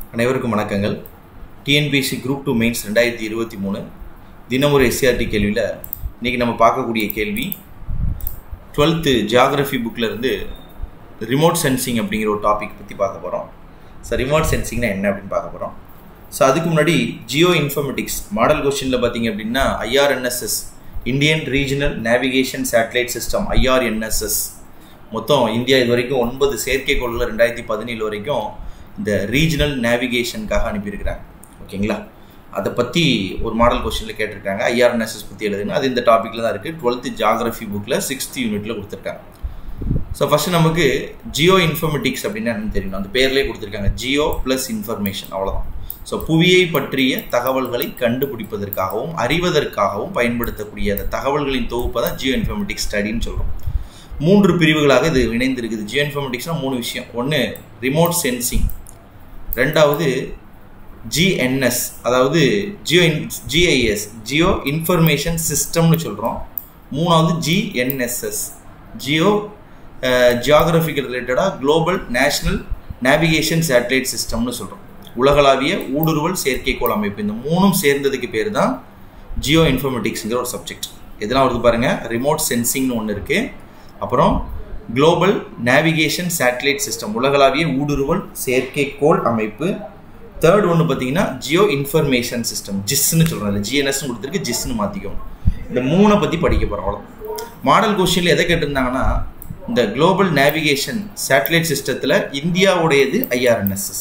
அனைவருக்கும் வணக்கங்கள் TNPSC group two mains ரெண்டாயிரத்தி இருபத்தி மூணு தினமொரு எஸ்சிஆர்டி கேள்வியில் இன்றைக்கி நம்ம பார்க்கக்கூடிய கேள்வி டுவெல்த்து ஜியாகிரஃபி புக்கில் இருந்து ரிமோட் சென்சிங் அப்படிங்கிற ஒரு டாபிக் பற்றி பார்க்க போகிறோம் ஸோ ரிமோட் சென்சிங்னா என்ன அப்படின்னு பார்க்க போகிறோம் ஸோ அதுக்கு முன்னாடி ஜியோ இன்ஃபர்மேட்டிக்ஸ் மாடல் கொஸ்டினில் பார்த்தீங்க அப்படின்னா IRNSS Indian regional navigation satellite system IRNSS மொத்தம் இந்தியா இது வரைக்கும் ஒன்பது செயற்கைக்கோள்களை ரெண்டாயிரத்தி பதினேழு வரைக்கும் இந்த ரீஜனல் நேவிகேஷனுக்காக அனுப்பியிருக்கிறாங்க ஓகேங்களா அதை பற்றி ஒரு மாடல் கொஸ்டினில் கேட்டிருக்காங்க ஐஆர்என்எஸ்எஸ் பற்றி எழுதுங்க அது இந்த டாப்பிக்கில் தான் இருக்குது டுவெல்த்து ஜாகிரஃபி புக்கில் சிக்ஸ்த் யூனிட்டில் கொடுத்துருக்காங்க ஸோ ஃபஸ்ட்டு நமக்கு ஜியோ இன்ஃபர்மேட்டிக்ஸ் அப்படின்னா என்னன்னு தெரியணும் அந்த பேர்லேயே கொடுத்துருக்காங்க ஜியோ ப்ளஸ் இன்ஃபர்மேஷன் அவ்வளோதான் ஸோ புவியை பற்றிய தகவல்களை கண்டுபிடிப்பதற்காகவும் அறிவதற்காகவும் பயன்படுத்தக்கூடிய அந்த தகவல்களின் தொகுப்பை தான் ஜியோ இன்ஃபர்மேட்டிக்ஸ் ஸ்டடின்னு சொல்கிறோம் மூன்று பிரிவுகளாக இது இணைந்திருக்குது ஜியோ இன்ஃபர்மேட்டிக்ஸ்னால் மூணு விஷயம் ஒன்று ரிமோட் சென்சிங் ரெண்டாவது ஜிஎன்எஸ் அதாவது geo in GIS geo information சிஸ்டம்னு சொல்கிறோம் மூணாவது ஜிஎன்எஸ்எஸ் ஜியோ ஜியாகிரபிக்கல் ரிலேட்டடாக குளோபல் நேஷனல் நேவிகேஷன் சேட்டலைட் சிஸ்டம்னு சொல்கிறோம் உலகளாவிய ஊடுருவல் செயற்கைக்கோள் அமைப்பு இந்த மூணும் சேர்ந்ததுக்கு பேர் தான் ஜியோ இன்ஃபர்மேட்டிக்ஸுங்கிற ஒரு சப்ஜெக்ட் எதெல்லாம் வருது பாருங்கள் ரிமோட் சென்சிங்னு ஒன்று இருக்குது அப்புறம் குளோபல் நேவிகேஷன் சேட்டலைட் சிஸ்டம் உலகளாவிய ஊடுருவல் செயற்கைக்கோள் அமைப்பு தேர்ட் ஒன்று பார்த்தீங்கன்னா ஜியோ இன்ஃபர்மேஷன் சிஸ்டம் ஜிஸ்ன்னு சொல்கிறோம் இல்லை ஜிஎன்எஸ்னு கொடுத்துருக்கு ஜிஸ்ன்னு மாற்றிக்கணும் இந்த மூணை பற்றி படிக்க போகிறோம் அவ்வளோ மாடல் கொஸ்டினில் எதை கேட்டிருந்தாங்கன்னா இந்த குளோபல் நேவிகேஷன் சேட்டலைட் சிஸ்டத்தில் இந்தியாவுடையது ஐஆர்என்எஸ்எஸ்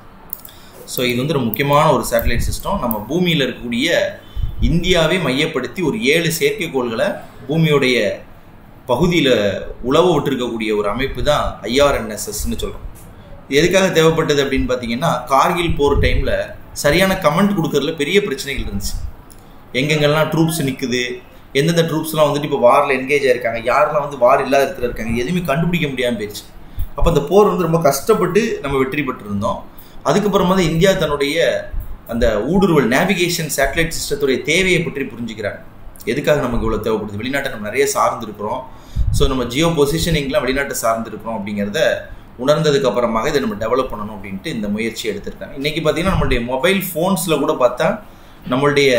ஸோ இது வந்து ஒரு முக்கியமான ஒரு சேட்டலைட் சிஸ்டம் நம்ம பூமியில் இருக்கக்கூடிய இந்தியாவை மையப்படுத்தி ஒரு ஏழு செயற்கைக்கோள்களை பூமியுடைய பகுதியில் உழவு விட்டுருக்கக்கூடிய ஒரு அமைப்பு தான் ஐஆர்என்எஸ்எஸ்ன்னு சொல்கிறோம் எதுக்காக தேவைப்பட்டது அப்படின்னு பார்த்தீங்கன்னா கார்கில் போர் டைமில் சரியான கமெண்ட் கொடுக்கறதுல பெரிய பிரச்சனைகள் இருந்துச்சு எங்கெங்கெல்லாம் ட்ரூப்ஸ் நிற்குது எந்தெந்த ட்ரூப்ஸ்லாம் வந்துட்டு இப்போ வாரில் என்கேஜ் ஆயிருக்காங்க யாரெல்லாம் வந்து வார் இல்லாத இடத்துல இருக்காங்க எதுவுமே கண்டுபிடிக்க முடியாமல் போயிடுச்சு அப்போ அந்த போர் வந்து ரொம்ப கஷ்டப்பட்டு நம்ம வெற்றி பெற்றிருந்தோம் அதுக்கப்புறமா தான் இந்தியா தன்னுடைய அந்த ஊடுருவல் நேவிகேஷன் சேட்டலைட் சிஸ்டத்துடைய தேவையை பற்றி புரிஞ்சுக்கிறாங்க எதுக்காக நமக்கு இவ்வளோ தேவைப்படுது வெளிநாட்டை நம்ம நிறைய சார்ந்திருக்கிறோம் ஸோ நம்ம ஜியோ பொசிஷனிங்லாம் வெளிநாட்டை சார்ந்திருக்கிறோம் அப்படிங்கிறத உணர்ந்ததுக்கு அப்புறமாக இதை நம்ம டெவலப் பண்ணணும் அப்படின்ட்டு இந்த முயற்சி எடுத்திருக்காங்க இன்றைக்கி பார்த்தீங்கன்னா நம்மளுடைய மொபைல் ஃபோன்ஸில் கூட பார்த்தா நம்மளுடைய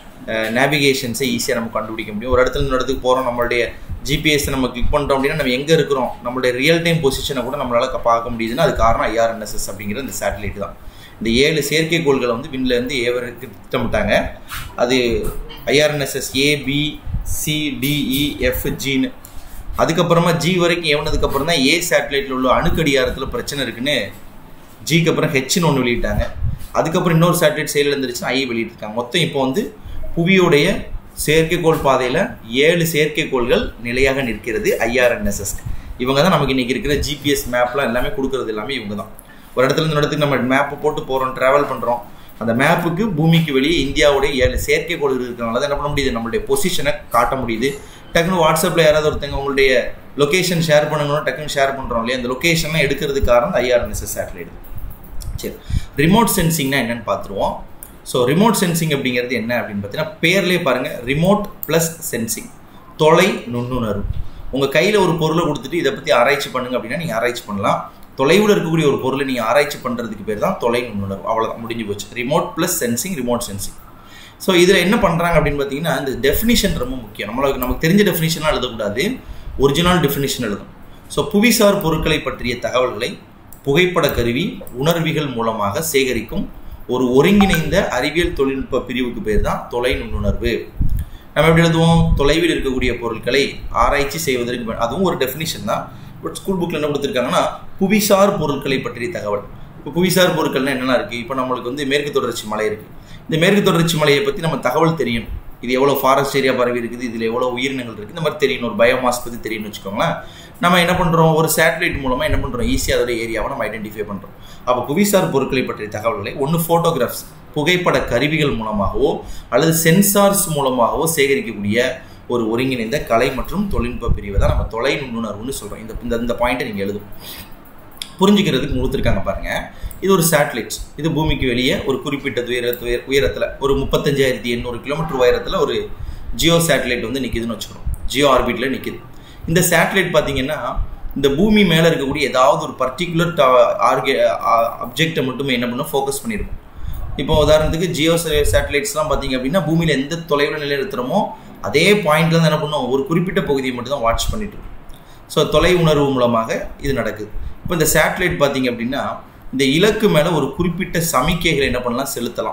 நேவிகேஷன்ஸை ஈஸியாக நம்ம கண்டுபிடிக்க முடியும் ஒரு இடத்துல இன்னொரு இடத்துக்கு போகிறோம் நம்மளுடைய ஜிபிஎஸ் நம்ம கிளிக் பண்ணிட்டோம் அப்படின்னா நம்ம எங்கே இருக்கிறோம் நம்மளுடைய ரியல் டைம் பொசிஷனை கூட நம்மளால் பார்க்க முடியுதுன்னா அது காரணம் ஐஆர்என்எஸ்எஸ் அப்படிங்கிற இந்த சேட்டலைட் தான் இந்த ஏழு செயற்கைக்கோள்களை வந்து விண்ணிலேருந்து ஏவருக்கு திட்டமிட்டாங்க அது IRNSS A B C D E F ஜின்னு அதுக்கப்புறமா ஜி வரைக்கும் ஏவனதுக்கப்புறம் தான் ஏ சேட்டலைட்டில் உள்ள அணுக்கடியாரத்தில் பிரச்சனை இருக்குன்னு ஜிக்கு அப்புறம் ஹெச்னு ஒன்று வெளியிட்டாங்க அதுக்கப்புறம் இன்னொரு சேட்டலைட் செயல் இருந்துச்சுன்னா ஐ வெளியிட்டிருக்காங்க மொத்தம் இப்போ வந்து புவியுடைய செயற்கைக்கோள் பாதையில் ஏழு செயற்கைக்கோள்கள் நிலையாக நிற்கிறது ஐஆர்என்எஸ்எஸ் இவங்க தான் நமக்கு இன்றைக்கி இருக்கிற ஜிபிஎஸ் மேப்லாம் எல்லாமே கொடுக்குறது எல்லாமே இவங்க தான் ஒரு இடத்துல இருந்து இடத்துக்கு நம்ம மேப்பு போட்டு போகிறோம் ட்ராவல் பண்ணுறோம் அந்த மேப்புக்கு பூமிக்கு வெளியே இந்தியாவுடைய ஏழு செயற்கைக்கோள் இருக்கிறனால தான் என்ன பண்ண முடியுது நம்மளுடைய பொசிஷனை காட்ட முடியுது டக்குன்னு வாட்ஸ்அப்பில் யாராவது ஒருத்தங்க உங்களுடைய லொக்கேஷன் ஷேர் பண்ணணும்னா டக்குன்னு ஷேர் பண்ணுறோம் இல்லையா அந்த லொக்கேஷன்லாம் எடுக்கிறதுக்கு காரணம் ஐஆர்என்எஸ்எஸ் சேட்டலைட் சரி ரிமோட் சென்சிங்னா என்னன்னு பார்த்துருவோம் ஸோ ரிமோட் சென்சிங் அப்படிங்கிறது என்ன அப்படின்னு பார்த்தீங்கன்னா பேர்லேயே பாருங்கள் ரிமோட் ப்ளஸ் சென்சிங் தொலை நுண்ணுணர்வு உங்கள் கையில் ஒரு பொருளை கொடுத்துட்டு இதை பற்றி ஆராய்ச்சி பண்ணுங்க அப்படின்னா நீங்கள் ஆராய்ச்சி பண்ணலாம் தொலைவில் இருக்கக்கூடிய ஒரு பொருளை நீங்கள் ஆராய்ச்சி பண்ணுறதுக்கு பேர் தான் தொலை நுண்ணுணர்வு அவ்வளோதான் முடிஞ்சு போச்சு remote plus sensing remote sensing so இதில் என்ன பண்ணுறாங்க அப்படின்னு பார்த்தீங்கன்னா இந்த டெஃபினிஷன் ரொம்ப முக்கியம் நம்மளுக்கு நமக்கு தெரிஞ்ச டெஃபினிஷனாக எழுதக்கூடாது ஒரிஜினல் டெஃபினிஷன் எழுதும் ஸோ புவிசார் பொருட்களை பற்றிய தகவல்களை புகைப்பட கருவி உணர்விகள் மூலமாக சேகரிக்கும் ஒரு ஒருங்கிணைந்த அறிவியல் தொழில்நுட்ப பிரிவுக்கு பேர் தான் தொலை நுண்ணுணர்வு நம்ம எப்படி எழுதுவோம் தொலைவில் இருக்கக்கூடிய பொருட்களை ஆராய்ச்சி செய்வதற்கு அதுவும் ஒரு டெஃபினிஷன் தான் பட் ஸ்கூல் புக்கில் என்ன கொடுத்துருக்காங்கன்னா புவிசார் பொருட்களை பற்றிய தகவல் இப்போ புவிசார் பொருட்கள்னா என்னென்ன இருக்குது இப்போ நம்மளுக்கு வந்து மேற்கு தொடர்ச்சி மலை இருக்குது இந்த மேற்கு தொடர்ச்சி மலையை பற்றி நம்ம தகவல் தெரியணும் இது எவ்வளோ ஃபாரஸ்ட் ஏரியா பரவி இருக்குது இதில் எவ்வளோ உயிரினங்கள் இருக்குது இந்த மாதிரி தெரியணும் ஒரு பயோமாஸ் பற்றி தெரியணும்னு வச்சுக்கோங்களேன் நம்ம என்ன பண்ணுறோம் ஒரு சேட்டலைட் மூலமாக என்ன பண்ணுறோம் ஈஸியாக அதோட ஏரியாவை நம்ம ஐடென்டிஃபை பண்ணுறோம் அப்போ புவிசார் பொருட்களை பற்றிய தகவல்களை ஒன்று ஃபோட்டோகிராஃப்ஸ் புகைப்பட கருவிகள் மூலமாகவோ அல்லது சென்சார்ஸ் மூலமாகவோ சேகரிக்கக்கூடிய ஒரு ஒருங்கிணைந்த கலை மற்றும் தொழில்நுட்ப பிரிவை தான் நம்ம தொலை நுண்ணுணர்வுன்னு சொல்கிறோம் இந்த இந்த பாயிண்ட்டை நீங்கள் எழுதும் புரிஞ்சுக்கிறதுக்கு கொடுத்துருக்காங்க பாருங்க இது ஒரு சேட்டலைட் இது பூமிக்கு வெளியே ஒரு குறிப்பிட்ட உயரத்து உயரத்தில் ஒரு முப்பத்தஞ்சாயிரத்தி எண்ணூறு கிலோமீட்டர் உயரத்தில் ஒரு ஜியோ சேட்டலைட் வந்து நிற்கிதுன்னு வச்சுக்கிறோம் ஜியோ ஆர்பிட்டில் நிற்கிது இந்த சேட்டலைட் பார்த்தீங்கன்னா இந்த பூமி மேலே இருக்கக்கூடிய ஏதாவது ஒரு பர்டிகுலர் ஆர்கே அப்ஜெக்டை மட்டுமே என்ன பண்ணும் ஃபோக்கஸ் பண்ணியிருக்கும் இப்போ உதாரணத்துக்கு ஜியோ சேட்டலைட்ஸ்லாம் பார்த்தீங்க அப்படின்னா பூமியில் எந்த தொலைவில் நிலைநிறுத்துறோமோ அதே பாயிண்ட்ல தான் என்ன பண்ணும் ஒரு குறிப்பிட்ட பகுதியை மட்டும் தான் வாட்ச் பண்ணிட்டு இருக்கும் ஸோ தொலை உணர்வு மூலமாக இது நடக்குது இப்போ இந்த சேட்டலைட் பார்த்தீங்க அப்படின்னா இந்த இலக்கு மேலே ஒரு குறிப்பிட்ட சமிக்கைகளை என்ன பண்ணலாம் செலுத்தலாம்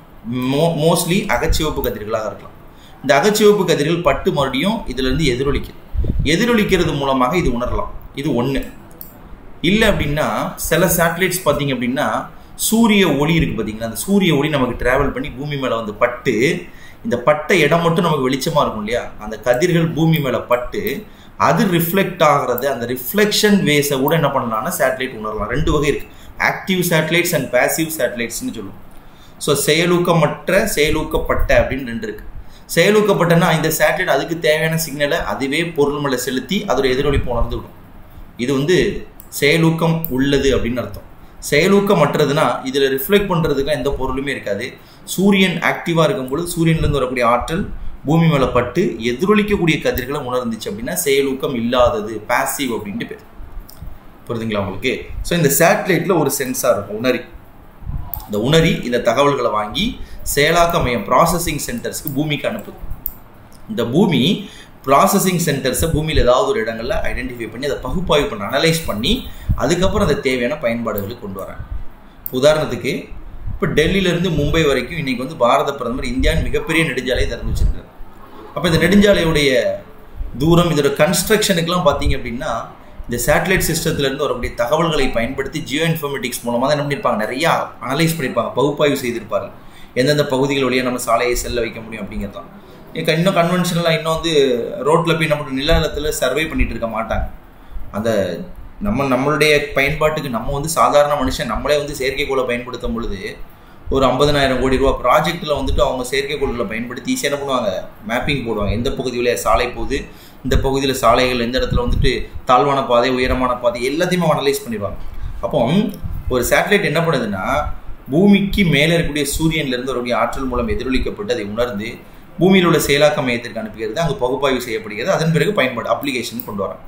மோ மோஸ்ட்லி அகச்சிவப்பு கதிர்களாக இருக்கலாம் இந்த அகச்சிவப்பு கதிர்கள் பட்டு மறுபடியும் இதிலிருந்து எதிரொலிக்குது எதிரொலிக்கிறது மூலமாக இது உணரலாம் இது ஒன்று இல்லை அப்படின்னா சில சேட்டலைட்ஸ் பார்த்தீங்க அப்படின்னா சூரிய ஒளி இருக்குது பார்த்தீங்களா அந்த சூரிய ஒளி நமக்கு ட்ராவல் பண்ணி பூமி மேலே வந்து பட்டு இந்த பட்ட இடம் மட்டும் நமக்கு வெளிச்சமாக இருக்கும் இல்லையா அந்த கதிர்கள் பூமி மேலே பட்டு அது ரிஃப்ளெக்ட் ஆகிறது அந்த ரிஃப்ளெக்ஷன் வேஸை கூட என்ன பண்ணலாம்னா சேட்டலைட் உணரலாம் ரெண்டு வகை இருக்குது ஆக்டிவ் சேட்டலைட்ஸ் அண்ட் பேசிவ் சேட்டலைட்ஸ்னு சொல்லுவோம் ஸோ செயலூக்கமற்ற செயலூக்கப்பட்ட அப்படின்னு ரெண்டு இருக்குது செயலூக்கப்பட்டனா இந்த சேட்டலைட் அதுக்கு தேவையான சிக்னலை அதுவே பொருள் மேலே செலுத்தி அதோட எதிரொலிப்பு உணர்ந்து விடும் இது வந்து செயலூக்கம் உள்ளது அப்படின்னு அர்த்தம் செயலூக்கமற்றதுன்னா இதில் ரிஃப்ளெக்ட் பண்ணுறதுக்கு எந்த பொருளுமே இருக்காது சூரியன் ஆக்டிவாக இருக்கும்பொழுது சூரியன்லேருந்து வரக்கூடிய ஆற்றல் பூமி மேலே பட்டு எதிரொலிக்கக்கூடிய கதிர்களை உணர்ந்துச்சு அப்படின்னா செயலூக்கம் இல்லாதது பாசிவ் அப்படின்ட்டு பேர் புரிதுங்களா உங்களுக்கு ஸோ இந்த சேட்டலைட்டில் ஒரு சென்சார் இருக்கும் உணரி இந்த உணரி இந்த தகவல்களை வாங்கி செயலாக்க மையம் ப்ராசஸிங் சென்டர்ஸ்க்கு பூமிக்கு அனுப்புது இந்த பூமி ப்ராசஸிங் சென்டர்ஸை பூமியில் ஏதாவது ஒரு இடங்களில் ஐடென்டிஃபை பண்ணி அதை பகுப்பாய்வு பண்ணி அனலைஸ் பண்ணி அதுக்கப்புறம் அதை தேவையான பயன்பாடுகளுக்கு கொண்டு வராங்க உதாரணத்துக்கு இப்போ டெல்லியிலேருந்து மும்பை வரைக்கும் இன்றைக்கி வந்து பாரத பிரதமர் இந்தியாவின் மிகப்பெரிய நெடுஞ்சாலையை திறந்து வச்சிருக்காரு அப்போ இந்த நெடுஞ்சாலையுடைய தூரம் இதோட கன்ஸ்ட்ரக்ஷனுக்குலாம் பார்த்தீங்க அப்படின்னா இந்த சேட்டலைட் சிஸ்டத்துலேருந்து வரக்கூடிய தகவல்களை பயன்படுத்தி ஜியோ இன்ஃபர்மேட்டிக்ஸ் மூலமாக தான் என்ன பண்ணியிருப்பாங்க நிறையா அனலைஸ் பண்ணியிருப்பாங்க பகுப்பாய்வு செய்திருப்பார்கள் எந்தெந்த பகுதிகள் வழியாக நம்ம சாலையை செல்ல வைக்க முடியும் அப்படிங்கிறதான் இன்னும் கன்வென்ஷனலாக இன்னும் வந்து ரோட்டில் போய் நம்ம நிலத்தில் சர்வே பண்ணிட்டு இருக்க மாட்டாங்க அந்த நம்ம நம்மளுடைய பயன்பாட்டுக்கு நம்ம வந்து சாதாரண மனுஷன் நம்மளே வந்து செயற்கைக்கோளை பயன்படுத்தும் பொழுது ஒரு ஐம்பதனாயிரம் கோடி ரூபா ப்ராஜெக்ட்டில் வந்துட்டு அவங்க செயற்கைக்கோள்களை பயன்படுத்தி ஈஸியாக என்ன பண்ணுவாங்க மேப்பிங் போடுவாங்க எந்த பகுதியில் சாலை போகுது இந்த பகுதியில் சாலைகள் எந்த இடத்துல வந்துட்டு தாழ்வான பாதை உயரமான பாதை எல்லாத்தையுமே அனலைஸ் பண்ணிடுவாங்க அப்போ ஒரு சேட்டலைட் என்ன பண்ணுதுன்னா பூமிக்கு மேலே இருக்கக்கூடிய சூரியன்லேருந்து வரக்கூடிய ஆற்றல் மூலம் எதிரொலிக்கப்பட்டு அதை உணர்ந்து பூமியில் உள்ள செயலாக்க மையத்திற்கு அனுப்புகிறது அங்கே பகுப்பாய்வு செய்யப்படுகிறது அதன் பிறகு பயன்பாடு அப்ளிகேஷன் கொண்டு வராங்க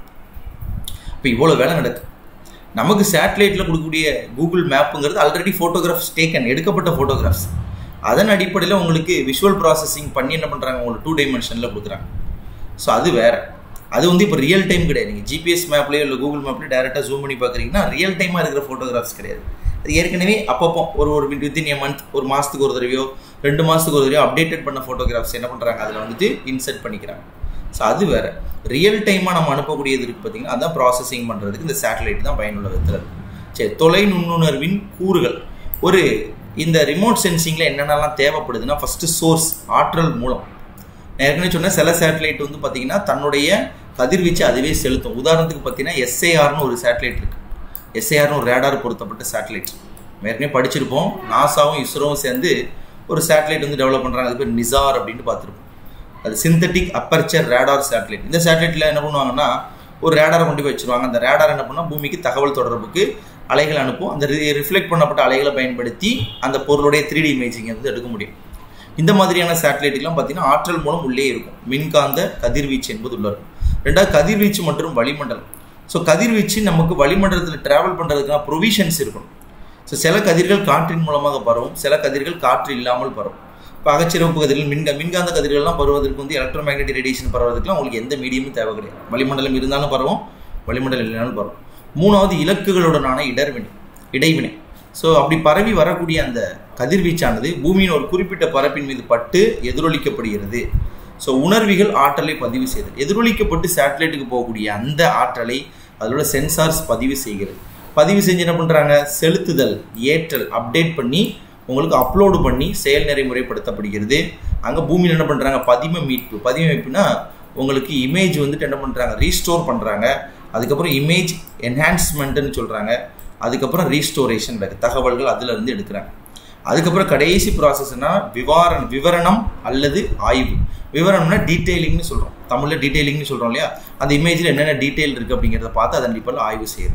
இப்போ இவ்வளோ வேலை நடக்கு நமக்கு சேட்டலைட்டில் கொடுக்கக்கூடிய கூகுள் மேப்புங்கிறது ஆல்ரெடி ஃபோட்டோகிராஃப்ஸ் டேக்கன் எடுக்கப்பட்ட ஃபோட்டோகிராஃப்ஸ் அதன் அடிப்படையில் உங்களுக்கு விஷுவல் ப்ராசஸிங் பண்ணி என்ன பண்ணுறாங்க உங்களுக்கு டூ டைமென்ஷனில் கொடுக்குறாங்க ஸோ அது வேறு அது வந்து இப்போ ரியல் டைம் கிடையாது நீங்கள் ஜிபிஎஸ் மேப்லேயோ இல்லை கூகுள் மேப்லேயோ டேரெக்டாக ஜூம் பண்ணி பார்க்குறீங்கன்னா ரியல் டைமாக இருக்கிற ஃபோட்டோகிராஃப்ஸ் கிடையாது அது ஏற்கனவே அப்பப்போ ஒரு ஒரு வித்தின் ஏ மந்த் ஒரு மாதத்துக்கு ஒரு தடவையோ ரெண்டு மாதத்துக்கு ஒரு தடவையோ அப்டேட்டட் பண்ண ஃபோட்டோகிராஃப்ஸ் என்ன பண்ணுறாங்க அதில் வந்துட்டு இன்சர்ட் பண்ணிக்கிறாங்க ஸோ அது வேறு ரியல் டைமாக நம்ம அனுப்பக்கூடியது இருக்குது பார்த்தீங்கன்னா அதான் ப்ராசஸிங் பண்ணுறதுக்கு இந்த சேட்டலைட் தான் பயனுள்ள விதத்தில் சரி தொலை நுண்ணுணர்வின் கூறுகள் ஒரு இந்த ரிமோட் சென்சிங்கில் என்னென்னலாம் தேவைப்படுதுன்னா ஃபஸ்ட்டு சோர்ஸ் ஆற்றல் மூலம் நான் ஏற்கனவே சொன்னேன் சில சேட்டலைட் வந்து பார்த்தீங்கன்னா தன்னுடைய கதிர்வீச்சு அதுவே செலுத்தும் உதாரணத்துக்கு பார்த்தீங்கன்னா எஸ்ஏஆர்னு ஒரு சேட்டலைட் இருக்குது எஸ்ஏஆர்னு ஒரு ரேடார் பொருத்தப்பட்ட சேட்டலைட் ஏற்கனவே படிச்சிருப்போம் நாசாவும் இஸ்ரோவும் சேர்ந்து ஒரு சேட்டலைட் வந்து டெவலப் பண்ணுறாங்க அது பேர் நிசார் அப்படின்னு பார்த்துருப்போம் அது சிந்தட்டிக் அப்பர்ச்சர் ரேடார் சேட்டலைட் இந்த சேட்டலைட்டில் என்ன பண்ணுவாங்கன்னா ஒரு ரேடாரை கொண்டு போய் வச்சுருவாங்க அந்த ரேடார் என்ன பண்ணால் பூமிக்கு தகவல் தொடர்புக்கு அலைகள் அனுப்பும் அந்த ரிஃப்ளெக்ட் பண்ணப்பட்ட அலைகளை பயன்படுத்தி அந்த பொருளுடைய த்ரீ டி இமேஜிங் வந்து எடுக்க முடியும் இந்த மாதிரியான சேட்டலைட்டுக்கெல்லாம் பார்த்தீங்கன்னா ஆற்றல் மூலம் உள்ளே இருக்கும் மின்காந்த கதிர்வீச்சு என்பது உள்ள இருக்கும் ரெண்டாவது கதிர்வீச்சு மற்றும் வளிமண்டலம் ஸோ கதிர்வீச்சு நமக்கு வளிமண்டலத்தில் ட்ராவல் பண்ணுறதுக்கான ப்ரொவிஷன்ஸ் இருக்கணும் ஸோ சில கதிர்கள் காற்றின் மூலமாக பரவும் சில கதிர்கள் காற்று இல்லாமல் பரவும் இப்போ அகச்சிறப்பு கதிர்கள் மின்க மின்காந்த கதிர்கள்லாம் பருவதற்கு வந்து எலக்ட்ரோ மேக்னெட்டிக் ரேடியேஷன் பரவதுக்குலாம் உங்களுக்கு எந்த மீடியமும் தேவை கிடையாது வளிமண்டலம் இருந்தாலும் பரவும் வளிமண்டலம் இல்லைனாலும் பரவும் மூணாவது இலக்குகளுடனான இடர்வினை இடைவினை ஸோ அப்படி பரவி வரக்கூடிய அந்த கதிர்வீச்சானது பூமியின் ஒரு குறிப்பிட்ட பரப்பின் மீது பட்டு எதிரொலிக்கப்படுகிறது ஸோ உணர்விகள் ஆற்றலை பதிவு செய்தல் எதிரொலிக்கப்பட்டு சேட்டலைட்டுக்கு போகக்கூடிய அந்த ஆற்றலை அதோட சென்சார்ஸ் பதிவு செய்கிறது பதிவு செஞ்சு என்ன பண்ணுறாங்க செலுத்துதல் ஏற்றல் அப்டேட் பண்ணி உங்களுக்கு அப்லோடு பண்ணி செயல் நெறிமுறைப்படுத்தப்படுகிறது அங்கே பூமியில் என்ன பண்ணுறாங்க பதிம மீட்பு பதிம மீட்புனா உங்களுக்கு இமேஜ் வந்துட்டு என்ன பண்ணுறாங்க ரீஸ்டோர் பண்ணுறாங்க அதுக்கப்புறம் இமேஜ் என்ஹான்ஸ்மெண்ட்டுன்னு சொல்கிறாங்க அதுக்கப்புறம் ரீஸ்டோரேஷன் இருக்குது தகவல்கள் அதிலிருந்து எடுக்கிறாங்க அதுக்கப்புறம் கடைசி ப்ராசஸ்னா விவாரணம் விவரணம் அல்லது ஆய்வு விவரணம்னா டீட்டெயிலிங்னு சொல்கிறோம் தமிழில் டீட்டெயிலிங்னு சொல்கிறோம் இல்லையா அந்த இமேஜில் என்னென்ன டீட்டெயில் இருக்குது அப்படிங்கிறத பார்த்து அதன் அடிப்படையில் ஆய்வு செய்யுது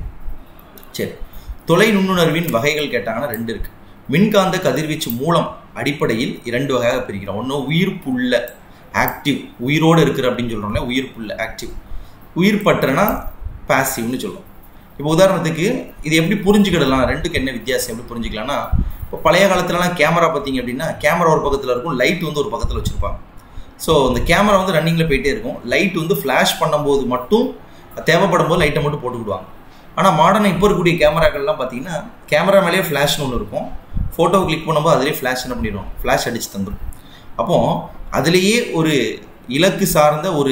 சரி தொலை நுண்ணுணர்வின் வகைகள் கேட்டாங்கன்னா ரெண்டு இருக்குது மின்காந்த கதிர்வீச்சு மூலம் அடிப்படையில் இரண்டு வகையாக பிரிக்கிறோம் ஒன்று உயிர்ப்புள்ள ஆக்டிவ் உயிரோடு இருக்கிற அப்படின்னு சொல்கிறோம்ல உயிர்ப்புள்ள ஆக்டிவ் உயிர் பற்றனா பாசிவ்னு சொல்லுவோம் இப்போ உதாரணத்துக்கு இது எப்படி புரிஞ்சுக்கிடலாம் ரெண்டுக்கு என்ன வித்தியாசம் எப்படி புரிஞ்சுக்கலாம்னா இப்போ பழைய காலத்துலலாம் கேமரா பார்த்தீங்க அப்படின்னா கேமரா ஒரு பக்கத்தில் இருக்கும் லைட் வந்து ஒரு பக்கத்தில் வச்சுருப்பாங்க ஸோ இந்த கேமரா வந்து ரன்னிங்கில் போயிட்டே இருக்கும் லைட் வந்து ஃப்ளாஷ் பண்ணும்போது மட்டும் தேவைப்படும் போது லைட்டை மட்டும் போட்டுக்கிடுவாங்க ஆனால் மாடர்ன் இப்போ இருக்கக்கூடிய கேமராக்கள்லாம் பார்த்தீங்கன்னா கேமரா மேலேயே ஃப்ளாஷ்னு ஒன்று இருக்கும் ஃபோட்டோ கிளிக் பண்ணும்போது அதிலே ஃப்ளாஷ் என்ன பண்ணிடுவோம் ஃப்ளாஷ் அடித்து தந்துடும் அப்போது அதுலேயே ஒரு இலக்கு சார்ந்த ஒரு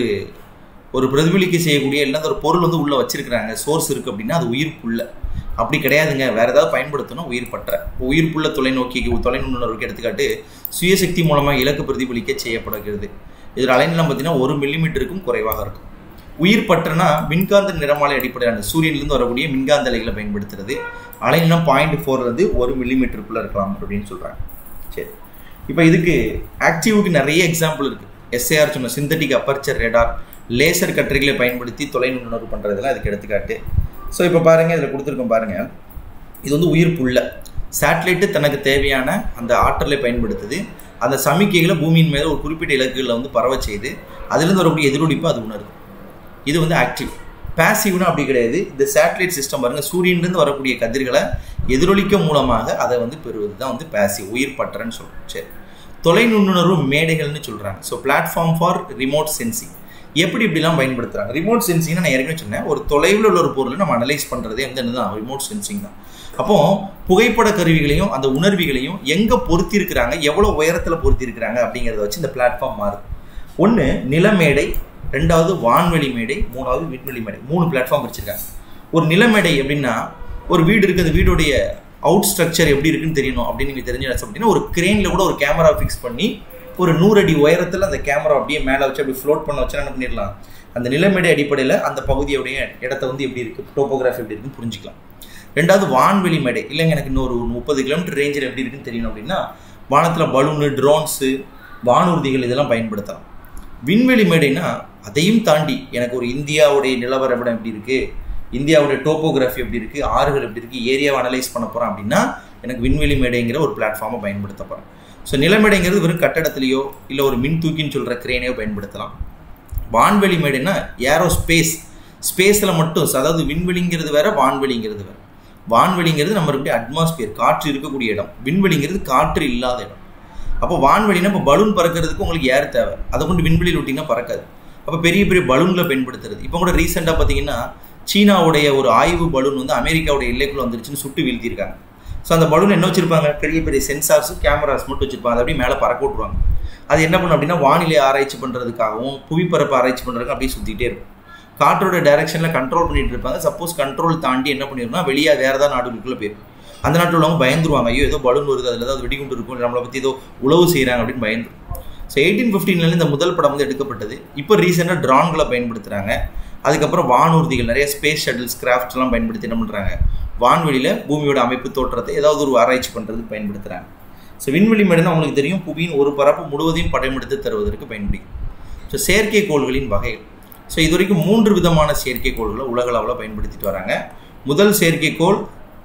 ஒரு பிரதிபலிக்க செய்யக்கூடிய இல்லை ஒரு பொருள் வந்து உள்ளே வச்சிருக்கிறாங்க சோர்ஸ் இருக்குது அப்படின்னா அது உயிர்ப்புள்ள அப்படி கிடையாதுங்க வேறு ஏதாவது பயன்படுத்தணும் உயிர் பற்ற உயிர்ப்புள்ள தொலைநோக்கிக்கு தொலைநுண்ணுணர்வுக்கு எடுத்துக்காட்டு சுயசக்தி மூலமாக இலக்கு பிரதிபலிக்க செய்யப்படுகிறது இதில் அலைநீளம் பார்த்தீங்கன்னா ஒரு மில்லிமீட்டருக்கும் குறைவாக இருக்கும் உயிர் பற்றனா மின்காந்த நிறமாலை அடிப்படையான சூரியன்லேருந்து வரக்கூடிய மின்காந்த அலைகளை பயன்படுத்துறது அலைநீளம் பாயிண்ட் ஃபோர்லேருந்து ஒரு மில்லிமீட்டருக்குள்ளே இருக்கலாம் அப்படின்னு சொல்கிறாங்க சரி இப்போ இதுக்கு ஆக்டிவுக்கு நிறைய எக்ஸாம்பிள் இருக்குது எஸ்ஏஆர் சொன்ன சிந்தட்டிக் அப்பர்ச்சர் ரேடார் லேசர் கற்றைகளை பயன்படுத்தி தொலைநுண்ணுணர்வு பண்ணுறதுலாம் அதுக்கு எடுத்துக்காட்டு ஸோ இப்போ பாருங்கள் இதில் கொடுத்துருக்கோம் பாருங்கள் இது வந்து உயிர் புள்ள சேட்டலைட்டு தனக்கு தேவையான அந்த ஆற்றலை பயன்படுத்துது அந்த சமிக்கைகளை பூமியின் மேலே ஒரு குறிப்பிட்ட இலக்குகளில் வந்து பரவ செய்து அதுலேருந்து வரக்கூடிய எதிரொலிப்பு அது உணருது இது வந்து ஆக்டிவ் பேசிவ்னா அப்படி கிடையாது இந்த சேட்டலைட் சிஸ்டம் பாருங்கள் சூரியன்லேருந்து வரக்கூடிய கதிர்களை எதிரொலிக்க மூலமாக அதை வந்து பெறுவது தான் வந்து பேசிவ் உயிர் பற்றன்னு சொல்கிறோம் சரி தொலைநுண்ணுணர்வு மேடைகள்னு சொல்கிறாங்க so platform for remote sensing எப்படி இப்படிலாம் பயன்படுத்துகிறாங்க ரிமோட் சென்சிங்னா நான் ஏற்கனவே சொன்னேன் ஒரு தொலைவில் உள்ள ஒரு பொருளை நம்ம அனலைஸ் பண்ணுறதே வந்து என்னதான் ரிமோட் சென்சிங் தான் அப்போ புகைப்பட கருவிகளையும் அந்த உணர்விகளையும் எங்கே பொருத்திருக்கிறாங்க எவ்வளோ உயரத்தில் பொருத்திருக்கிறாங்க அப்படிங்கிறத வச்சு இந்த பிளாட்ஃபார்ம் மாறுது ஒன்று நிலமேடை ரெண்டாவது வான்வெளி மேடை மூணாவது விண்வெளி மேடை மூணு பிளாட்ஃபார்ம் வச்சுருக்காங்க ஒரு நிலமேடை எப்படின்னா ஒரு வீடு இருக்குது அந்த வீடுடைய அவுட் ஸ்ட்ரக்சர் எப்படி இருக்குன்னு தெரியணும் அப்படின்னு நீங்கள் தெரிஞ்சு அப்படின்னா ஒரு கிரெயினில் கூட ஒரு கேமரா ஃபிக்ஸ் பண்ணி ஒரு நூறு அடி உயரத்தில் அந்த கேமரா அப்படியே மேலே வச்சு அப்படி ஃப்ளோட் பண்ண வச்சு என்ன பண்ணிடலாம் அந்த நிலமேடை அடிப்படையில் அந்த பகுதியுடைய இடத்த வந்து எப்படி இருக்குது டோப்போகிராஃபி எப்படி இருக்குன்னு புரிஞ்சிக்கலாம் ரெண்டாவது வான்வெளி மேடை இல்லைங்க எனக்கு இன்னொரு முப்பது கிலோமீட்டர் ரேஞ்சில் எப்படி இருக்குன்னு தெரியணும் அப்படின்னா வானத்தில் பலூனு ட்ரோன்ஸு வானூர்திகள் இதெல்லாம் பயன்படுத்தலாம் விண்வெளி மேடைனா அதையும் தாண்டி எனக்கு ஒரு இந்தியாவுடைய நிலவரப்படம் எப்படி இருக்குது இந்தியாவுடைய டோப்போகிராஃபி எப்படி இருக்குது ஆறுகள் எப்படி இருக்குது ஏரியாவை அனலைஸ் பண்ண போகிறேன் அப்படின்னா எனக்கு விண்வெளி மேடைங்கிற ஒரு பிளாட்ஃபார்மை பயன்படுத்த போகிறேன் ஸோ நிலமேடைங்கிறது வெறும் கட்டடத்துலையோ இல்லை ஒரு மின் தூக்கின்னு சொல்கிற கிரேனையோ பயன்படுத்தலாம் வான்வெளி மேடைனா ஏரோ ஸ்பேஸ் ஸ்பேஸில் மட்டும் அதாவது விண்வெளிங்கிறது வேற வான்வெளிங்கிறது வேற வான்வெளிங்கிறது நம்ம இருக்கக்கூடிய அட்மாஸ்பியர் காற்று இருக்கக்கூடிய இடம் விண்வெளிங்கிறது காற்று இல்லாத இடம் அப்போ வான்வெளினா இப்போ பலூன் பறக்கிறதுக்கு உங்களுக்கு ஏர் தேவை அதை கொண்டு விண்வெளியில் விட்டிங்கன்னா பறக்காது அப்போ பெரிய பெரிய பலூனில் பயன்படுத்துறது இப்போ கூட ரீசெண்டாக பார்த்தீங்கன்னா சீனாவுடைய ஒரு ஆய்வு பலூன் வந்து அமெரிக்காவுடைய எல்லைக்குள்ள வந்துருச்சுன்னு சுட்டு வீழ்த்தியிருக்காங்க ஸோ அந்த பலூன் என்ன வச்சிருப்பாங்க பெரிய பெரிய சென்சார்ஸ் கேமராஸ் மட்டும் வச்சிருப்பாங்க அதை அப்படியே மேலே பறக்க விட்ருவாங்க அது என்ன பண்ணும் அப்படின்னா வானிலை ஆராய்ச்சி பண்ணுறதுக்காகவும் புவிப்பரப்பு ஆராய்ச்சி பண்ணுறதுக்கு அப்படியே சுற்றிட்டே இருக்கும் காற்றோட டைரக்ஷனில் கண்ட்ரோல் பண்ணிட்டு இருப்பாங்க சப்போஸ் கண்ட்ரோல் தாண்டி என்ன பண்ணிருந்தா வெளியே வேறு ஏதாவது நாடுகளுக்குள்ளே போயிடும் அந்த நாட்டில் உள்ளவங்க பயந்துருவாங்க ஐயோ ஏதோ பலூன் வருது அதில் ஏதாவது வெடிகுண்டு இருக்கும் நம்மளை பற்றி ஏதோ உழவு செய்கிறாங்க அப்படின்னு பயந்துரும் ஸோ எயிட்டீன் ஃபிஃப்டீன்லேருந்து இந்த முதல் படம் வந்து எடுக்கப்பட்டது இப்போ ரீசெண்டாக ட்ரான்களை பயன்படுத்துகிறாங்க அதுக்கப்புறம் வானூர்திகள் நிறைய ஸ்பேஸ் ஷட்டில்ஸ் கிராஃப்ட்ஸ்லாம் பயன்படுத்தி என்ன பண்ணுறாங்க வான்வெளியில் பூமியோட அமைப்பு தோற்றத்தை ஏதாவது ஒரு ஆராய்ச்சி பண்ணுறதுக்கு பயன்படுத்துகிறாங்க ஸோ விண்வெளி மேடம் அவங்களுக்கு தெரியும் புவியின் ஒரு பரப்பு முழுவதையும் படமெடுத்து தருவதற்கு பயன்படுகிறது ஸோ செயற்கைக்கோள்களின் வகைகள் ஸோ இது வரைக்கும் மூன்று விதமான செயற்கைக்கோள்களை உலகளவில் பயன்படுத்திட்டு வராங்க முதல் செயற்கைக்கோள்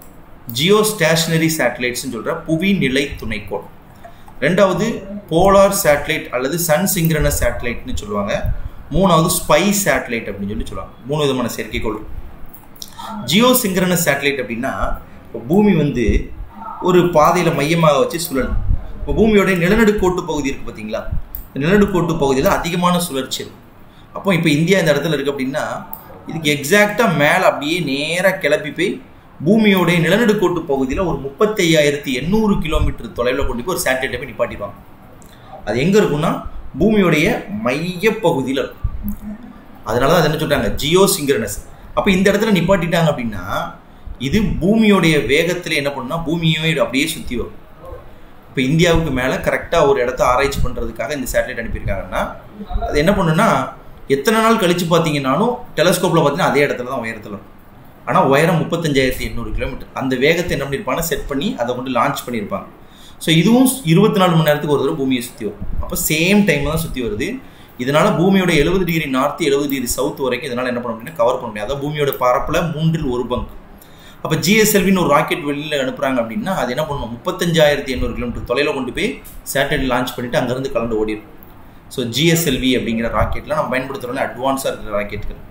ஜியோ ஸ்டேஷனரி சேட்டலைட்ஸ்னு சொல்கிற புவி நிலை துணைக்கோள் ரெண்டாவது போலார் சேட்டலைட் அல்லது சன் சிங்க்ரனஸ் சேட்டலைட்னு சொல்லுவாங்க மூணாவது ஸ்பை சேட்டலைட் அப்படின்னு சொல்லி சொல்லுவாங்க மூணு விதமான செயற்கைக்கோள் ஜியோ சிங்க்ரனஸ் சேட்டலைட் அப்படின்னா இப்போ பூமி வந்து ஒரு பாதையில் மையமாக வச்சு சுழலும் இப்போ பூமியோடைய நிலநடுக்கோட்டு பகுதி இருக்குது பார்த்தீங்களா இந்த நிலநடுக்கோட்டு பகுதியில் அதிகமான சுழற்சி இருக்கும் அப்போ இப்போ இந்தியா இந்த இடத்துல இருக்குது அப்படின்னா இதுக்கு எக்ஸாக்டாக மேலே அப்படியே நேராக கிளப்பி போய் பூமியோடைய நிலநடுக்கோட்டு பகுதியில் ஒரு முப்பத்தையாயிரத்தி எண்ணூறு கிலோமீட்டர் தொலைவில் கொண்டு போய் ஒரு சேட்டலைட்டை போய் நிப்பாட்டிடுவாங்க அது எங்கே இருக்குன்னா பூமியோடைய மைய பகுதியில் இருக்கும் அதனால தான் அது என்ன சொல்கிறாங்க ஜியோ சிங்க்ரனஸ் அப்போ இந்த இடத்துல நிப்பாட்டிட்டாங்க அப்படின்னா இது பூமியோடைய வேகத்தில் என்ன பண்ணுன்னா பூமியோட அப்படியே சுற்றி வரும் இப்போ இந்தியாவுக்கு மேலே கரெக்டாக ஒரு இடத்த ஆராய்ச்சி பண்ணுறதுக்காக இந்த சேட்டலைட் அனுப்பியிருக்காங்கன்னா அது என்ன பண்ணுன்னா எத்தனை நாள் கழித்து பார்த்தீங்கன்னாலும் டெலஸ்கோப்பில் பார்த்தீங்கன்னா அதே இடத்துல தான் உயரத்தில் இருக்கும் ஆனால் உயரம் முப்பத்தஞ்சாயிரத்தி எண்ணூறு கிலோமீட்டர் அந்த வேகத்தை என்ன பண்ணியிருப்பாங்க செட் பண்ணி அதை கொண்டு லான்ச் பண்ணியிருப்பாங்க ஸோ இதுவும் இருபத்தி நாலு மணி நேரத்துக்கு ஒரு தடவை பூமியை சுற்றி வரும் அப்போ சேம் டைம் தான் சுற்றி வருது இதனால் பூமியோட எழுபது டிகிரி நார்த்து எழுபது டிகிரி சவுத் வரைக்கும் இதனால் என்ன பண்ண முடியும் கவர் பண்ண முடியும் அதாவது பூமியோட பரப்பில் மூன்றில் ஒரு பங்கு அப்போ ஜிஎஸ்எல்வின்னு ஒரு ராக்கெட் வெளியில் அனுப்புகிறாங்க அப்படின்னா அது என்ன பண்ணணும் முப்பத்தஞ்சாயிரத்தி எண்ணூறு கிலோமீட்டர் தொலைவில் கொண்டு போய் சேட்டலைட் லான்ச் பண்ணிவிட்டு அங்கேருந்து கலந்து ஓடிடும் ஸோ ஜிஎஸ்எல்வி அப்படிங்கிற ராக்கெட்டில் நம்ம பயன்படுத்துகிறோம்ல அட்வான்ஸாக இருக்கிற ராக்கெட்டுகள்